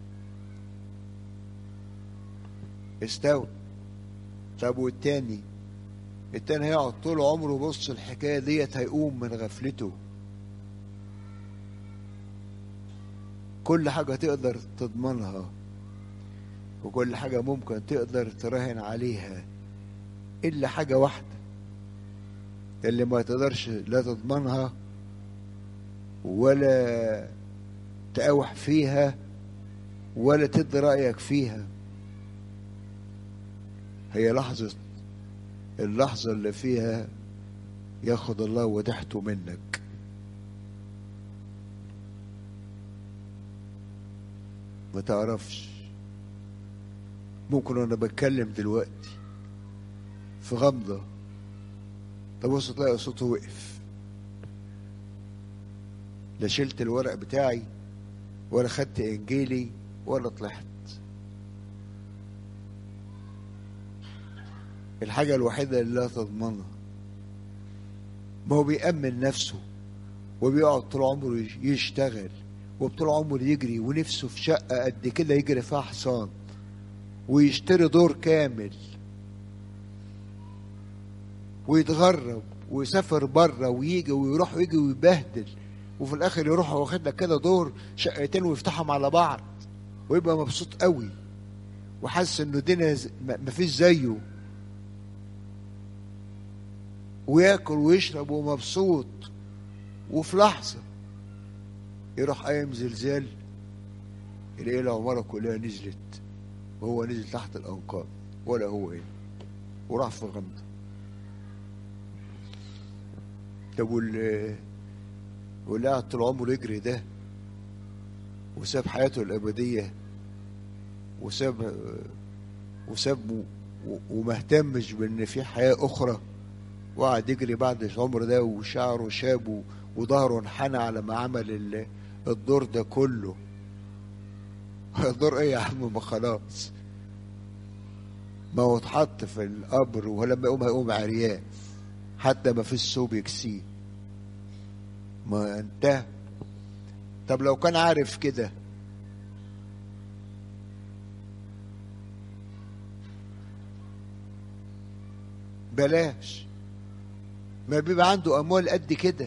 استوى طب والتاني التاني هيقعد طول عمره بص الحكايه ديت هيقوم من غفلته كل حاجه تقدر تضمنها وكل حاجه ممكن تقدر تراهن عليها الا حاجه واحده اللي ما تقدرش لا تضمنها ولا تقاوح فيها ولا تدي رأيك فيها هي لحظة اللحظة اللي فيها ياخد الله ودحته منك ما تعرفش ممكن وانا بتكلم دلوقتي في غمضة تبص تلاقي صوته وقف لا شلت الورق بتاعي ولا خدت انجيلي ولا طلعت الحاجة الوحيدة اللي لا تضمنها ما هو بيأمن نفسه وبيقعد طول عمره يشتغل وطول عمره يجري ونفسه في شقة قد كده يجري فيها حصان ويشتري دور كامل ويتغرب ويسافر بره ويجي ويروح ويجي ويبهدل وفي الاخر يروح واخد لك كده دور شقتين ويفتحهم على بعض ويبقى مبسوط قوي وحاسس انه الدنيا مفيش زيه وياكل ويشرب ومبسوط وفي لحظه يروح قايم زلزال يلاقي العماره كلها نزلت وهو نزل تحت الانقاض ولا هو ايه وراح في غمضه طب واللي واللي قعد طول عمره يجري ده وساب حياته الأبدية وساب وساب وما اهتمش بأن في حياة أخرى وقعد يجري بعد العمر ده وشعره شاب وظهره انحنى على ما عمل الدور ده كله الدور ايه يا عم ما خلاص ما هو اتحط في القبر ولما يقوم هيقوم عريان حتى ما فيش ثوب يكسيه ما انتهى طب لو كان عارف كده بلاش ما بيبقى عنده اموال قد كده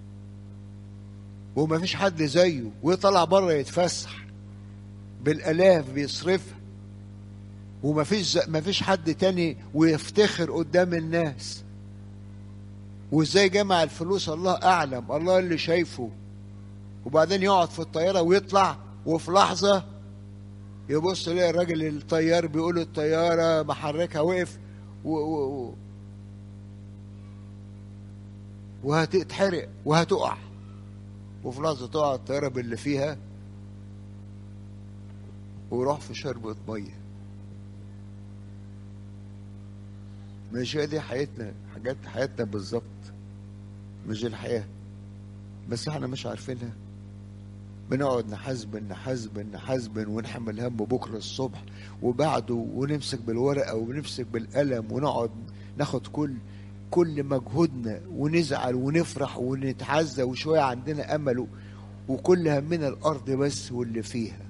وما فيش حد زيه ويطلع بره يتفسح بالالاف بيصرفها وما فيش ما فيش حد تاني ويفتخر قدام الناس وازاي جمع الفلوس الله اعلم الله اللي شايفه وبعدين يقعد في الطياره ويطلع وفي لحظه يبص يلاقي الراجل الطيار بيقول الطياره محركها وقف و, و, و وهتتحرق وهتقع وفي لحظه تقع الطياره باللي فيها وروح في شربة مية مش هي دي حياتنا حاجات حياتنا بالظبط مش دي الحياة بس احنا مش عارفينها بنقعد نحاسبن نحاسبن نحاسبن ونحمل هم بكرة الصبح وبعده ونمسك بالورقة ونمسك بالقلم ونقعد ناخد كل كل مجهودنا ونزعل ونفرح ونتعزى وشوية عندنا أمل وكل همنا الأرض بس واللي فيها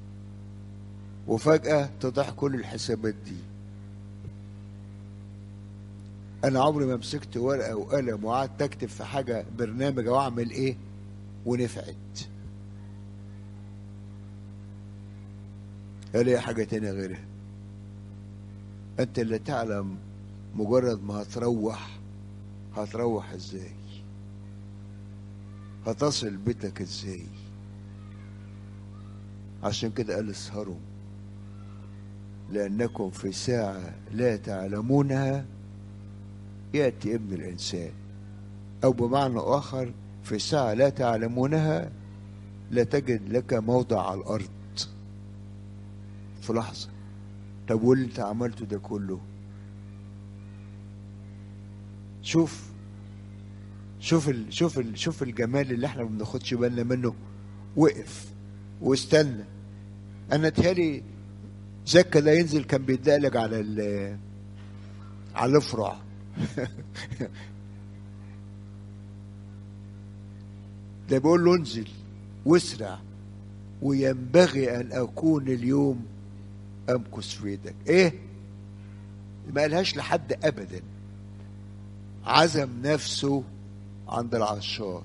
وفجأة تضيع كل الحسابات دي أنا عمري ما مسكت ورقة وقلم وقعدت أكتب في حاجة برنامج أو أعمل إيه ونفعت الاقي حاجة تانية غيرها انت اللي تعلم مجرد ما هتروح هتروح ازاي هتصل بيتك ازاي عشان كده قال اسهروا لأنكم في ساعة لا تعلمونها يأتي ابن الإنسان أو بمعنى آخر في ساعة لا تعلمونها لا تجد لك موضع على الأرض في لحظة طب واللي انت عملته ده كله شوف شوف ال شوف ال شوف الجمال اللي احنا ما بناخدش بالنا منه وقف واستنى انا اتهيالي زكا ده ينزل كان بيتدقلق على ال على الافرع ده بيقول له انزل واسرع وينبغي ان اكون اليوم امكث في يدك ايه ما قالهاش لحد ابدا عزم نفسه عند العشار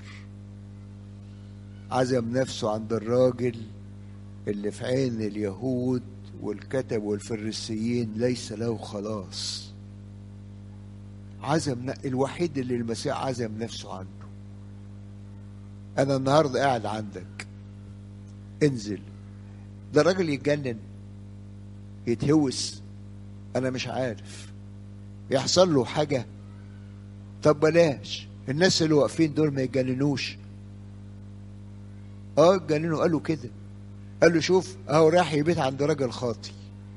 عزم نفسه عند الراجل اللي في عين اليهود والكتب والفريسيين ليس له خلاص عزم الوحيد اللي المسيح عزم نفسه عنه انا النهارده قاعد عندك انزل ده الراجل يتجنن يتهوس انا مش عارف يحصل له حاجه طب بلاش الناس اللي واقفين دول ما يتجننوش اه اتجننوا قالوا كده قال له شوف اهو راح يبيت عند راجل خاطي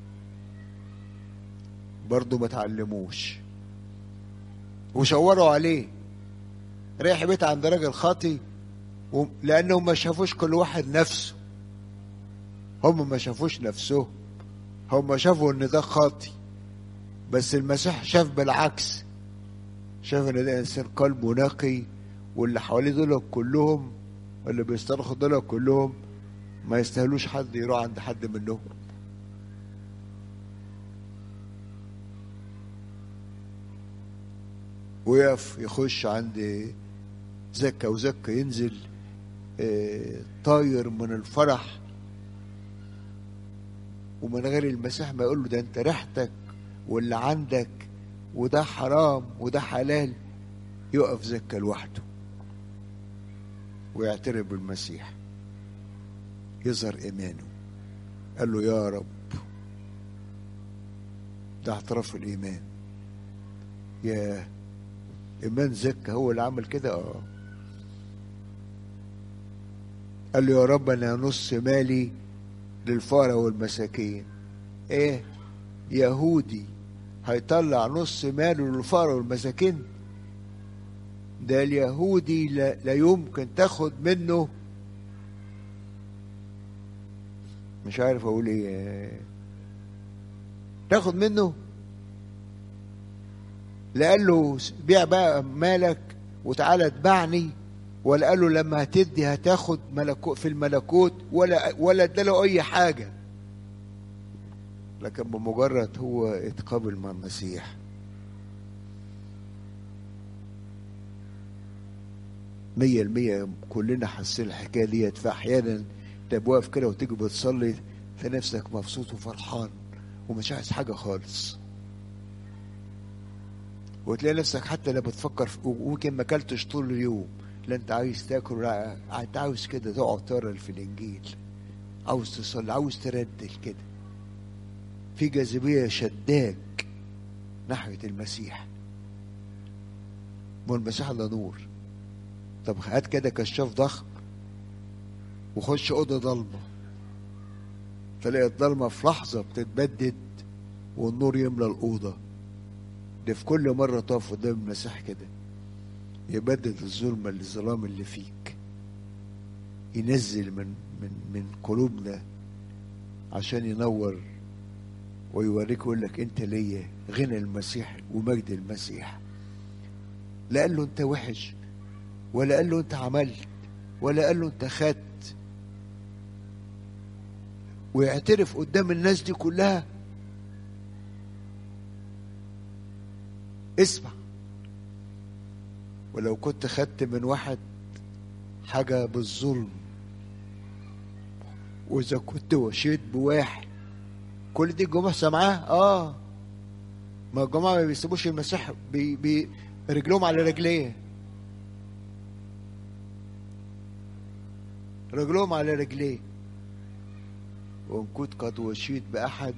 برضه ما تعلموش وشوروا عليه رايح يبيت عند راجل خاطي لانهم ما شافوش كل واحد نفسه هم ما شافوش نفسهم هم شافوا ان ده خاطي بس المسيح شاف بالعكس شاف ان ده انسان قلبه نقي واللي حواليه دول كلهم اللي بيصطرخوا دول كلهم ما يستاهلوش حد يروح عند حد منهم ويقف يخش عند زكا وزكا ينزل طاير من الفرح ومن غير المسيح ما يقول له ده انت ريحتك واللي عندك وده حرام وده حلال يقف زكا لوحده ويعترف بالمسيح يظهر ايمانه قال له يا رب ده اعتراف الايمان يا ايمان زكا هو اللي عمل كده اه قال له يا رب انا نص مالي للفقراء والمساكين ايه يهودي هيطلع نص ماله للفقراء والمساكين ده اليهودي لا, لا يمكن تاخد منه مش عارف اقول ايه تاخد منه لا قال له بيع بقى مالك وتعالى اتبعني ولا قال له لما هتدي هتاخد ملكوت في الملكوت ولا ولا اداله اي حاجه لكن بمجرد هو اتقابل مع المسيح مية المية كلنا حاسين الحكاية ديت فأحيانا تبقى واقف كده وتيجي بتصلي تلاقي نفسك مبسوط وفرحان ومش عايز حاجة خالص وتلاقي نفسك حتى لما بتفكر في ويمكن ما اكلتش طول اليوم لا انت عايز تاكل لا انت عاوز كده تقعد تقرا في الانجيل عاوز تصلي عاوز تردل كده في جاذبيه شداك ناحيه المسيح والمسيح ده نور طب هات كده كشاف ضخم وخش اوضه ضلمه تلاقي الضلمة في لحظة بتتبدد والنور يملى الأوضة ده في كل مرة تقف قدام المسيح كده يبدد الظلمة الظلام اللي فيك ينزل من من من قلوبنا عشان ينور ويوريك يقول لك انت ليا غنى المسيح ومجد المسيح لا قال له انت وحش ولا قال له انت عملت ولا قال له انت خدت ويعترف قدام الناس دي كلها اسمع ولو كنت خدت من واحد حاجة بالظلم وإذا كنت وشيت بواحد كل دي الجموع سامعاه اه ما الجماعة ما بيسيبوش المسيح بي بي رجلهم على رجليه رجلهم على رجليه وإن كنت قد وشيت بأحد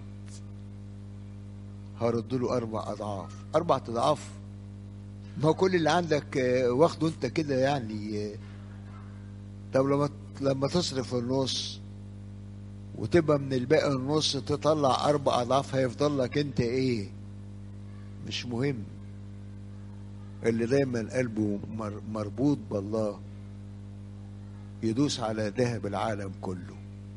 هرد له أربع أضعاف أربع أضعاف ما هو كل اللي عندك آه، واخده أنت كده يعني آه، طب لما لما تصرف النص وتبقى من الباقي النص تطلع أربع أضعاف هيفضل لك أنت إيه؟ مش مهم اللي دايما قلبه مر- مربوط بالله يدوس على ذهب العالم كله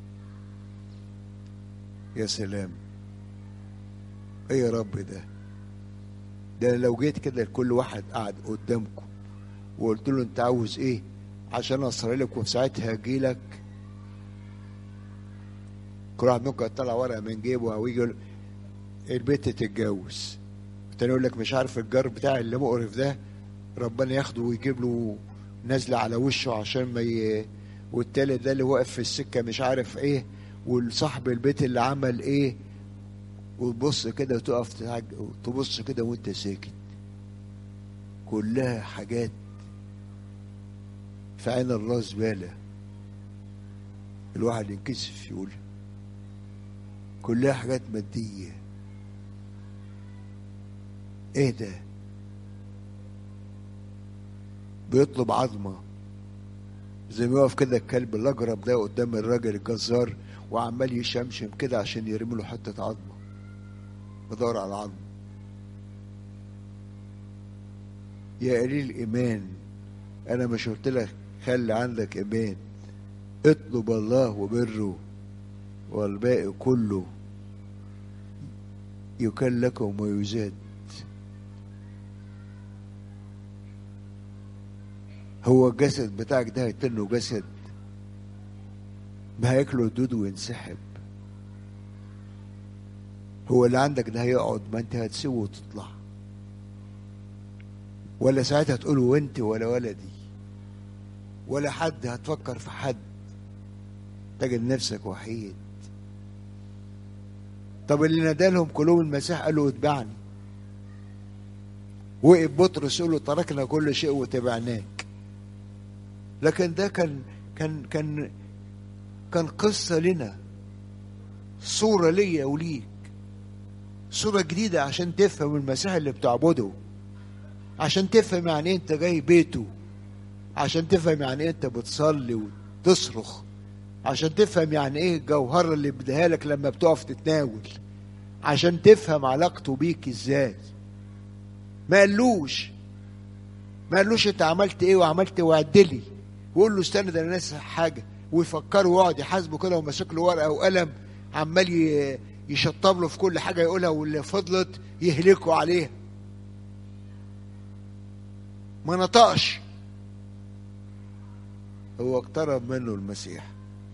يا سلام ايه يا رب ده ده لو جيت كده لكل واحد قاعد قدامكم وقلت له انت عاوز ايه عشان اصر لك وفي ساعتها اجي لك كل واحد منكم يطلع ورقه من جيبه او يجي يقول البنت تتجوز التاني يقول لك مش عارف الجار بتاعي اللي مقرف ده ربنا ياخده ويجيب له نازله على وشه عشان ما ي... والتالت ده اللي واقف في السكه مش عارف ايه والصاحب البيت اللي عمل ايه وتبص كده وتقف تتعج... تبص كده وانت ساكت كلها حاجات في عين الله زباله الواحد ينكسف يقول كلها حاجات ماديه ايه ده بيطلب عظمه زي ما يقف كده الكلب الاجرب ده قدام الراجل الجزار وعمال يشمشم كده عشان يرمي له حته عظمه بدور على عظمه يا قليل ايمان انا مش قلت لك خلي عندك ايمان اطلب الله وبره والباقي كله يكل لكم ويزاد هو الجسد بتاعك ده هيتنه جسد ما هياكله الدود وينسحب هو اللي عندك ده هيقعد ما انت هتسيبه وتطلع ولا ساعتها تقولوا وانت ولا ولدي ولا حد هتفكر في حد تجد نفسك وحيد طب اللي نادالهم كلهم المسيح قال له اتبعني وقف بطرس يقول له تركنا كل شيء وتبعناك لكن ده كان كان كان كان قصة لنا صورة ليا وليك صورة جديدة عشان تفهم المسيح اللي بتعبده عشان تفهم يعني ايه انت جاي بيته عشان تفهم يعني ايه انت بتصلي وتصرخ عشان تفهم يعني ايه الجوهرة اللي بديها لك لما بتقف تتناول عشان تفهم علاقته بيك ازاي ما قالوش ما قالوش انت عملت ايه وعملت وعدلي وقول له استنى ده انا ناسي حاجه ويفكره ويقعد يحاسبه كده وماسك له ورقه وقلم عمال ي- يشطب له في كل حاجه يقولها واللي فضلت يهلكوا عليها ما نطقش هو اقترب منه المسيح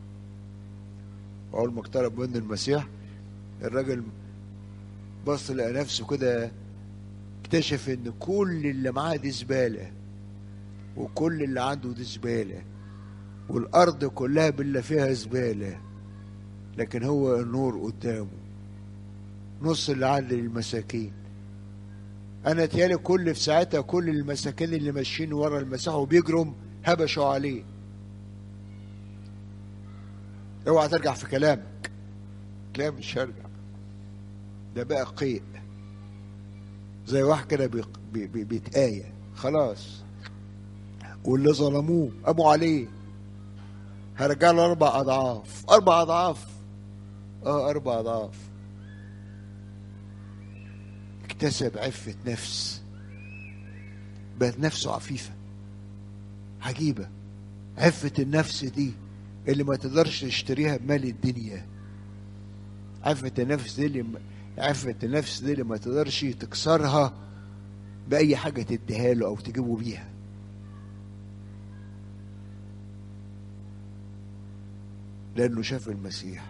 اول ما اقترب منه المسيح الراجل بص لقى نفسه كده اكتشف ان كل اللي معاه دي زباله وكل اللي عنده دي زباله والارض كلها بالله فيها زباله لكن هو النور قدامه نص اللي عند للمساكين انا تيالي كل في ساعتها كل المساكين اللي ماشيين ورا المسيح وبيجروا هبشوا عليه اوعى ترجع في كلامك كلام مش هرجع ده بقى قيء زي واحد كده بيق- بي- بي- بيتآية خلاص واللي ظلموه قاموا عليه هرجع له اربع اضعاف اربع اضعاف اه اربع اضعاف اكتسب عفة نفس بقت نفسه عفيفة عجيبة عفة النفس دي اللي ما تقدرش تشتريها بمال الدنيا عفة النفس دي اللي عفة النفس دي اللي ما تقدرش تكسرها بأي حاجة تديها له أو تجيبه بيها لأنه شاف المسيح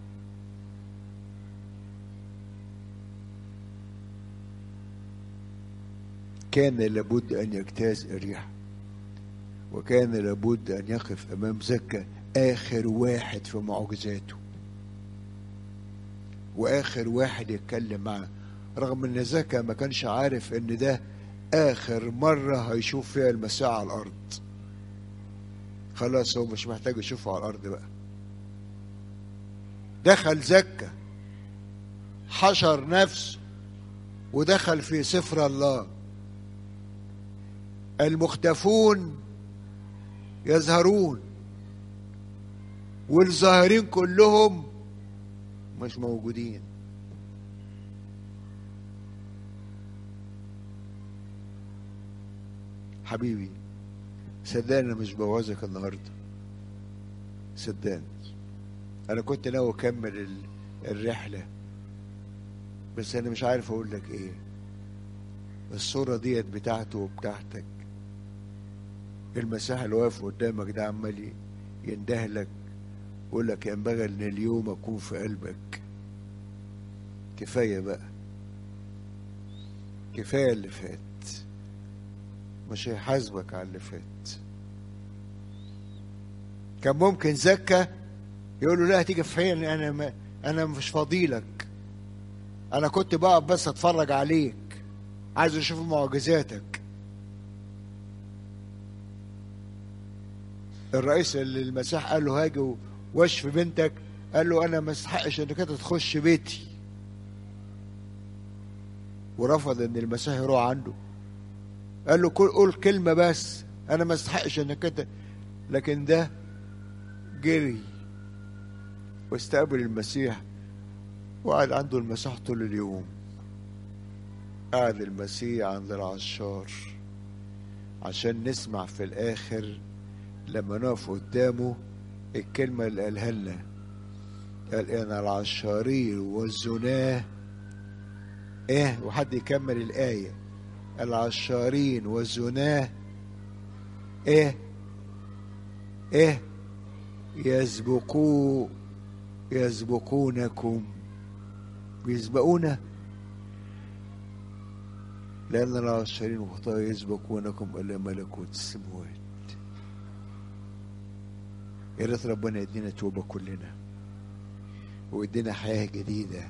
كان لابد أن يجتاز الريح وكان لابد أن يقف أمام زكا آخر واحد في معجزاته وآخر واحد يتكلم معه رغم أن زكا ما كانش عارف أن ده آخر مرة هيشوف فيها المسيح على الأرض خلاص هو مش محتاج يشوفه على الأرض بقى دخل زكا حشر نفسه ودخل في سفر الله المختفون يظهرون والظاهرين كلهم مش موجودين حبيبي صدقني انا مش بوظك النهارده صدقني انا كنت ناوي اكمل ال- الرحله بس انا مش عارف اقول لك ايه الصوره ديت بتاعته وبتاعتك المسيح اللي واقف قدامك ده عمال يندهلك يقول لك ينبغي ان اليوم اكون في قلبك كفايه بقى كفايه اللي فات مش هيحاسبك على اللي فات كان ممكن زكا يقول له لا هتيجي في حين انا ما انا مش فاضيلك انا كنت بقى بس اتفرج عليك عايز اشوف معجزاتك الرئيس اللي المسيح قال له هاجي واشفي بنتك قال له انا ما استحقش انك انت تخش بيتي ورفض ان المسيح يروح عنده قال له قول قول كلمه بس انا ما استحقش انك انت لكن ده جري واستقبل المسيح وقعد عنده المسيح طول اليوم قعد المسيح عند العشار عشان نسمع في الاخر لما نقف قدامه الكلمة اللي قالها لنا قال ان العشارين والزناه ايه وحد يكمل الآية العشارين والزناه ايه ايه يسبقوا يسبقونكم بيسبقونا لأن العشرين والخطاة يسبقونكم إلى ملكوت السماوات يا ريت ربنا يدينا توبة كلنا ويدينا حياة جديدة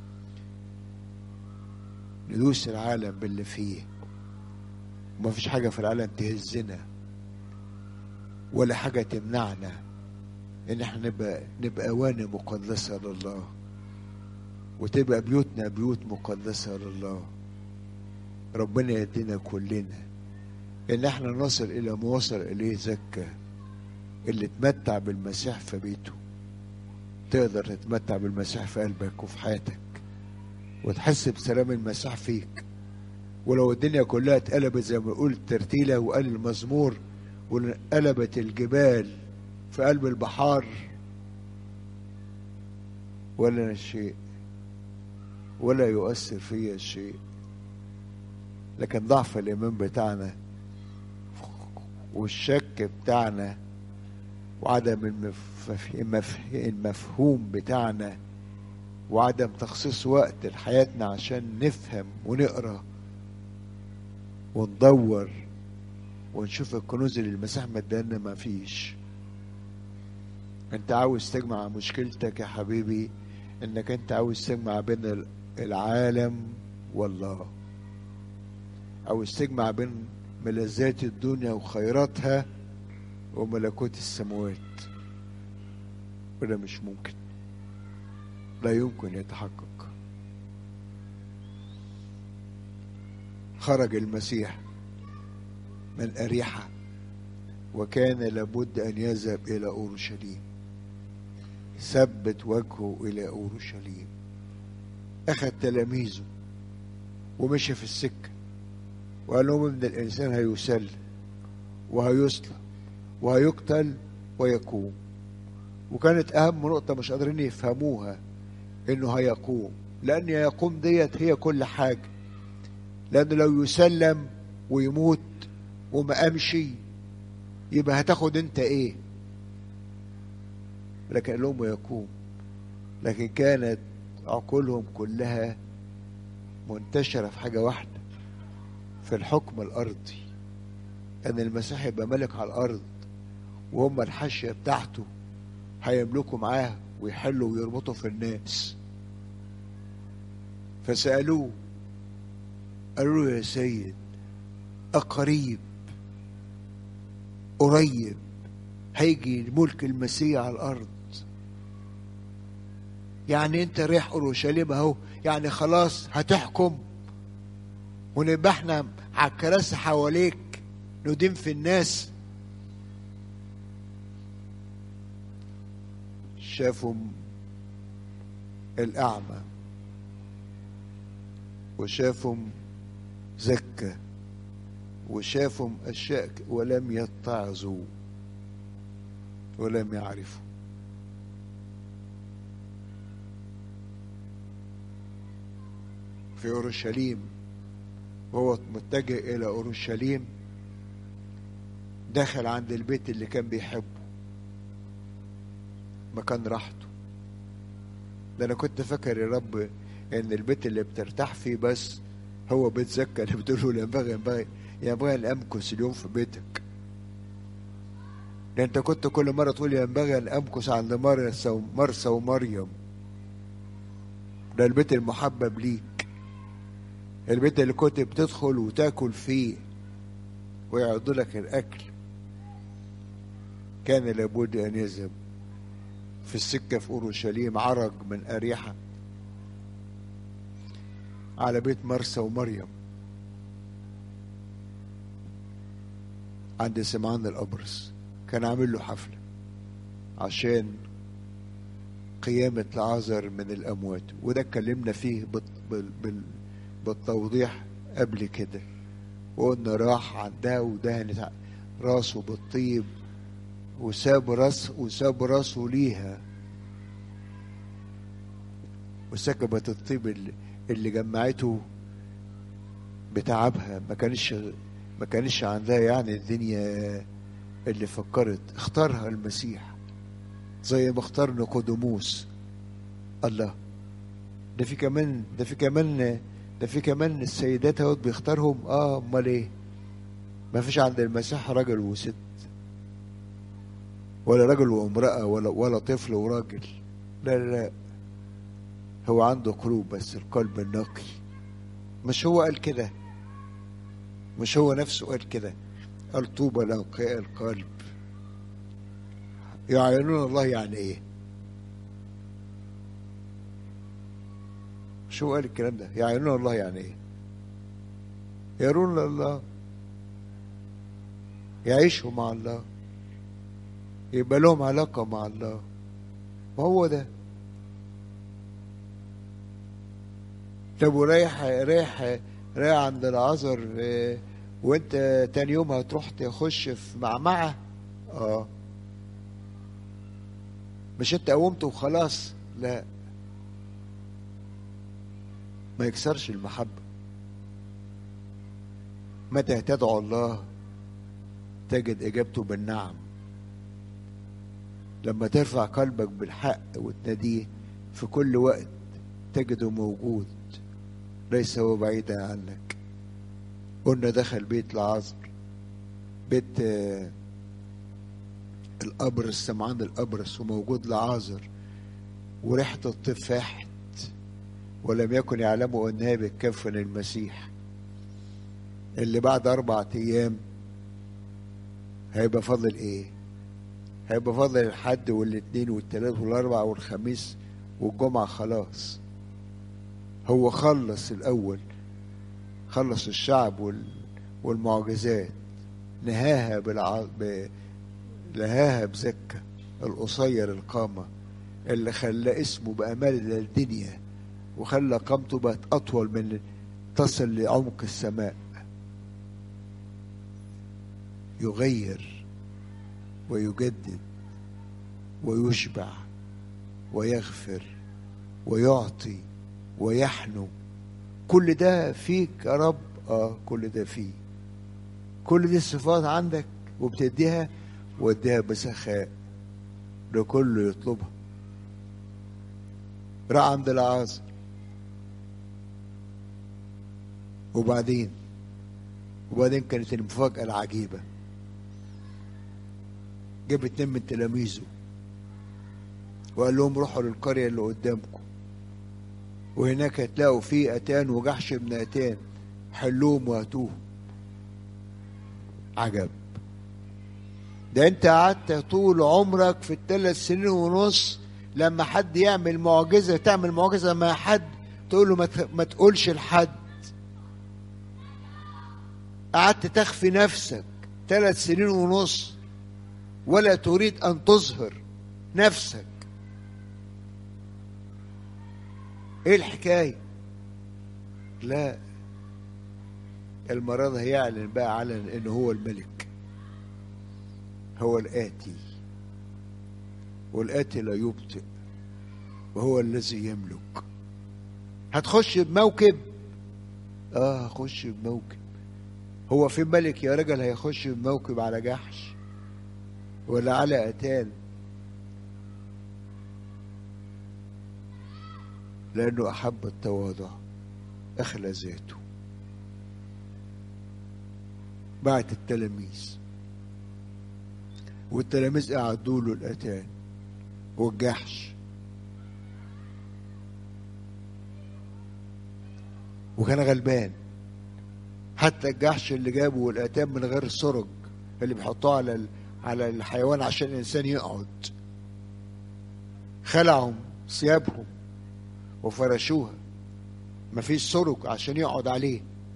ندوس العالم باللي فيه وما فيش حاجة في العالم تهزنا ولا حاجة تمنعنا ان احنا نبقى نبقى اواني مقدسة لله وتبقى بيوتنا بيوت مقدسة لله ربنا يدينا كلنا ان احنا نصل الى ما وصل اليه زكا اللي اتمتع بالمسيح في بيته تقدر تتمتع بالمسيح في قلبك وفي حياتك وتحس بسلام المسيح فيك ولو الدنيا كلها اتقلبت زي ما قلت ترتيلة وقال المزمور وانقلبت الجبال في قلب البحار ولا شيء ولا يؤثر فيا شيء لكن ضعف الإيمان بتاعنا والشك بتاعنا وعدم المف- المف- المفهوم بتاعنا وعدم تخصيص وقت لحياتنا عشان نفهم ونقرا وندور ونشوف الكنوز اللي المسيح مدانا ما فيش انت عاوز تجمع مشكلتك يا حبيبي انك انت عاوز تجمع بين العالم والله عاوز تجمع بين ملذات الدنيا وخيراتها وملكوت السماوات وده مش ممكن لا يمكن يتحقق خرج المسيح من أريحة وكان لابد أن يذهب إلى أورشليم ثبت وجهه إلى أورشليم أخذ تلاميذه ومشي في السكة وقال لهم إن الإنسان هيسل وهيصلب وهيقتل ويقوم وكانت أهم نقطة مش قادرين يفهموها إنه هيقوم لأن يقوم ديت هي كل حاجة لأنه لو يسلم ويموت وما قامش يبقى هتاخد أنت إيه؟ لكن قال لهم يقوم لكن كانت عقولهم كلها منتشرة في حاجة واحدة في الحكم الأرضي أن المسيح يبقى ملك على الأرض وهم الحاشية بتاعته هيملكوا معاه ويحلوا ويربطوا في الناس فسألوه قالوا له يا سيد أقريب قريب هيجي ملك المسيح على الأرض يعني أنت رايح أورشليم أهو يعني خلاص هتحكم ونبقى احنا على الكراسي حواليك ندين في الناس شافوا الأعمى وشافوا زكى وشافوا أشياء ولم يتعظوا ولم يعرفوا في أورشليم وهو متجه إلى أورشليم دخل عند البيت اللي كان بيحبه مكان راحته ده أنا كنت فاكر يا رب إن البيت اللي بترتاح فيه بس هو بيت زكا اللي بتقول له ينبغي ينبغي ينبغي أن أمكث اليوم في بيتك ده أنت كنت كل مرة تقول ينبغي أن أمكث عند مرسى مرسى ومريم ده البيت المحبب ليك البيت اللي كنت بتدخل وتاكل فيه ويعرضوا لك الأكل كان لابد أن يذهب في السكة في أورشليم عرج من أريحة على بيت مرسى ومريم عند سمعان الأبرص كان عامل له حفلة عشان قيامة لعازر من الأموات وده اتكلمنا فيه بال... بال... بالتوضيح قبل كده وقلنا راح عندها ودهنت راسه بالطيب وساب راس وساب راسه ليها وسكبت الطيب اللي, اللي جمعته بتعبها ما كانش ما كانش عندها يعني الدنيا اللي فكرت اختارها المسيح زي ما اختار نيقوديموس الله ده في كمان ده في كمان ده في كمان السيدات اهوت بيختارهم اه امال ايه ما فيش عند المسيح راجل وست ولا رجل وامرأة ولا ولا طفل وراجل لا لا لا هو عنده قلوب بس القلب النقي مش هو قال كده مش هو نفسه قال كده قال طوبى لأنقياء القلب يعينون الله يعني ايه شو قال الكلام ده يعينون الله يعني ايه يرون الله يعيشوا مع الله يبقى لهم علاقة مع الله ما هو ده طب ورايح رايح رايح عند العذر اه وانت تاني يوم هتروح تخش في معمعة اه مش انت قومت وخلاص لا ما يكسرش المحبة متى تدعو الله تجد إجابته بالنعم لما ترفع قلبك بالحق وتناديه في كل وقت تجده موجود ليس هو بعيدا عنك قلنا دخل بيت العذر بيت الأبرص سمعان الأبرص وموجود لعازر وريحة الطيب فاحت ولم يكن يعلموا انها بتكفن المسيح اللي بعد أربعة أيام هيبقى فاضل إيه؟ هيبقى فاضل الحد والاثنين والثلاث والأربع والخميس والجمعة خلاص هو خلص الأول خلص الشعب وال... والمعجزات نهاها بالع... ب... نهاها بزكة القصير القامة اللي خلى اسمه بقى مال الدنيا وخلى قامته بقت أطول من تصل لعمق السماء يغير ويجدد ويشبع ويغفر ويعطي ويحنو كل ده فيك يا رب اه كل ده فيه كل دي الصفات عندك وبتديها واديها بسخاء لكل يطلبها راح عند العازر وبعدين وبعدين كانت المفاجأة العجيبة جاب اتنين من تلاميذه وقال لهم روحوا للقرية اللي قدامكم وهناك هتلاقوا فيه أتان وجحش ابن أتان حلوهم وهاتوهم عجب ده انت قعدت طول عمرك في الثلاث سنين ونص لما حد يعمل معجزة تعمل معجزة مع حد تقول له ما ت- ما تقولش لحد قعدت تخفي نفسك ثلاث سنين ونص ولا تريد أن تظهر نفسك ايه الحكاية لا المرة دي هيعلن بقى علن انه هو الملك هو الآتي والآتي لا يبطئ وهو الذي يملك هتخش بموكب اه هخش بموكب هو في ملك يا رجل هيخش بموكب على جحش ولا على أتان لأنه أحب التواضع أخلى ذاته بعت التلاميذ والتلاميذ قعدوا له الأتان والجحش وكان غلبان حتى الجحش اللي جابه والأتان من غير سرج اللي بيحطوه على ال- على الحيوان عشان الإنسان يقعد خلعهم ثيابهم وفرشوها مفيش سرج عشان يقعد عليه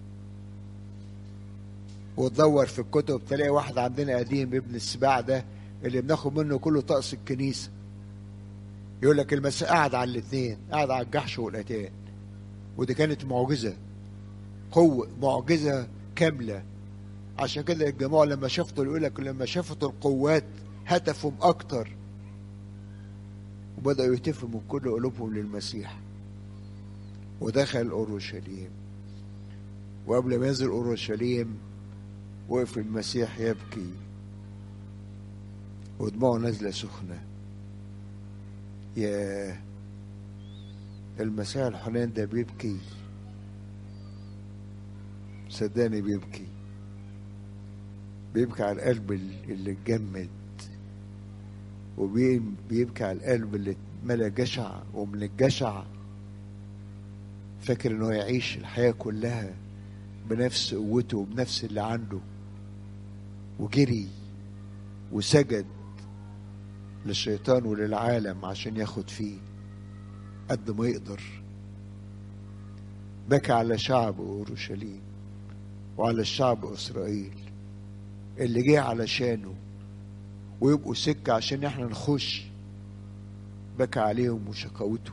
وتدور في الكتب تلاقي واحد عندنا قديم ابن السباع ده اللي بناخد منه كله طقس الكنيسة يقول لك المسيح قعد على الاثنين قعد على الجحش والأتان ودي كانت معجزة قوة معجزة كاملة عشان كده الجماعة لما شفتوا يقول لك لما شافوا القوات هتفهم أكتر وبدأوا يهتفوا من كل قلوبهم للمسيح ودخل أورشليم وقبل ما ينزل أورشليم وقف المسيح يبكي ودموعه نازلة سخنة يا المسيح الحنين ده بيبكي صدقني بيبكي بيبكي على القلب اللي اتجمد وبيبكي على القلب اللي اتملى جشع ومن الجشع فاكر انه يعيش الحياة كلها بنفس قوته وبنفس اللي عنده وجري وسجد للشيطان وللعالم عشان ياخد فيه قد ما يقدر بكى على شعب اورشليم وعلى الشعب اسرائيل اللي جه علشانه ويبقوا سكه عشان احنا نخش بكى عليهم وشقاوته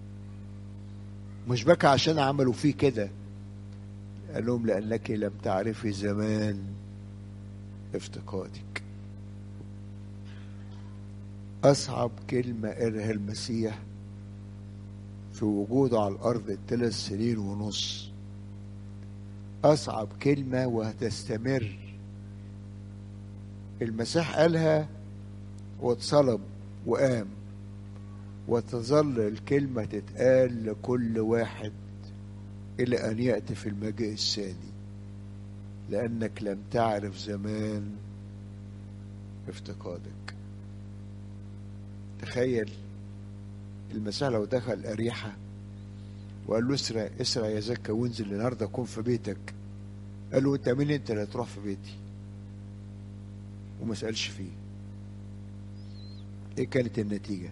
مش بكى عشان عملوا فيه كده قال لهم لأنك لم تعرفي زمان افتقادك أصعب كلمة قالها المسيح في وجوده على الأرض الثلاث سنين ونص أصعب كلمة وهتستمر المسيح قالها واتصلب وقام وتظل الكلمة تتقال لكل واحد إلى أن يأتي في المجيء الثاني لأنك لم تعرف زمان افتقادك تخيل المسيح لو دخل أريحة وقال له اسرع اسرع يا زكا وانزل النهارده كن في بيتك قال له انت مين انت اللي هتروح في بيتي وما سألش فيه ايه كانت النتيجه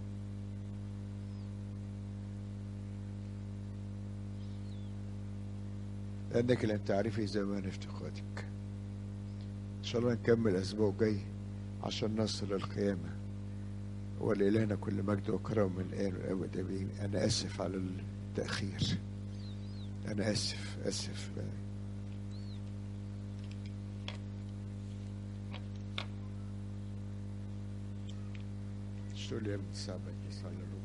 لأنك لم تعرفي زمان افتقادك إن شاء الله نكمل الأسبوع الجاي عشان نصل للقيامة ولإلهنا كل مجد وكرم من الآن والأبد آمين أنا آسف على التأخير أنا آسف آسف شو اللي الساعة بقى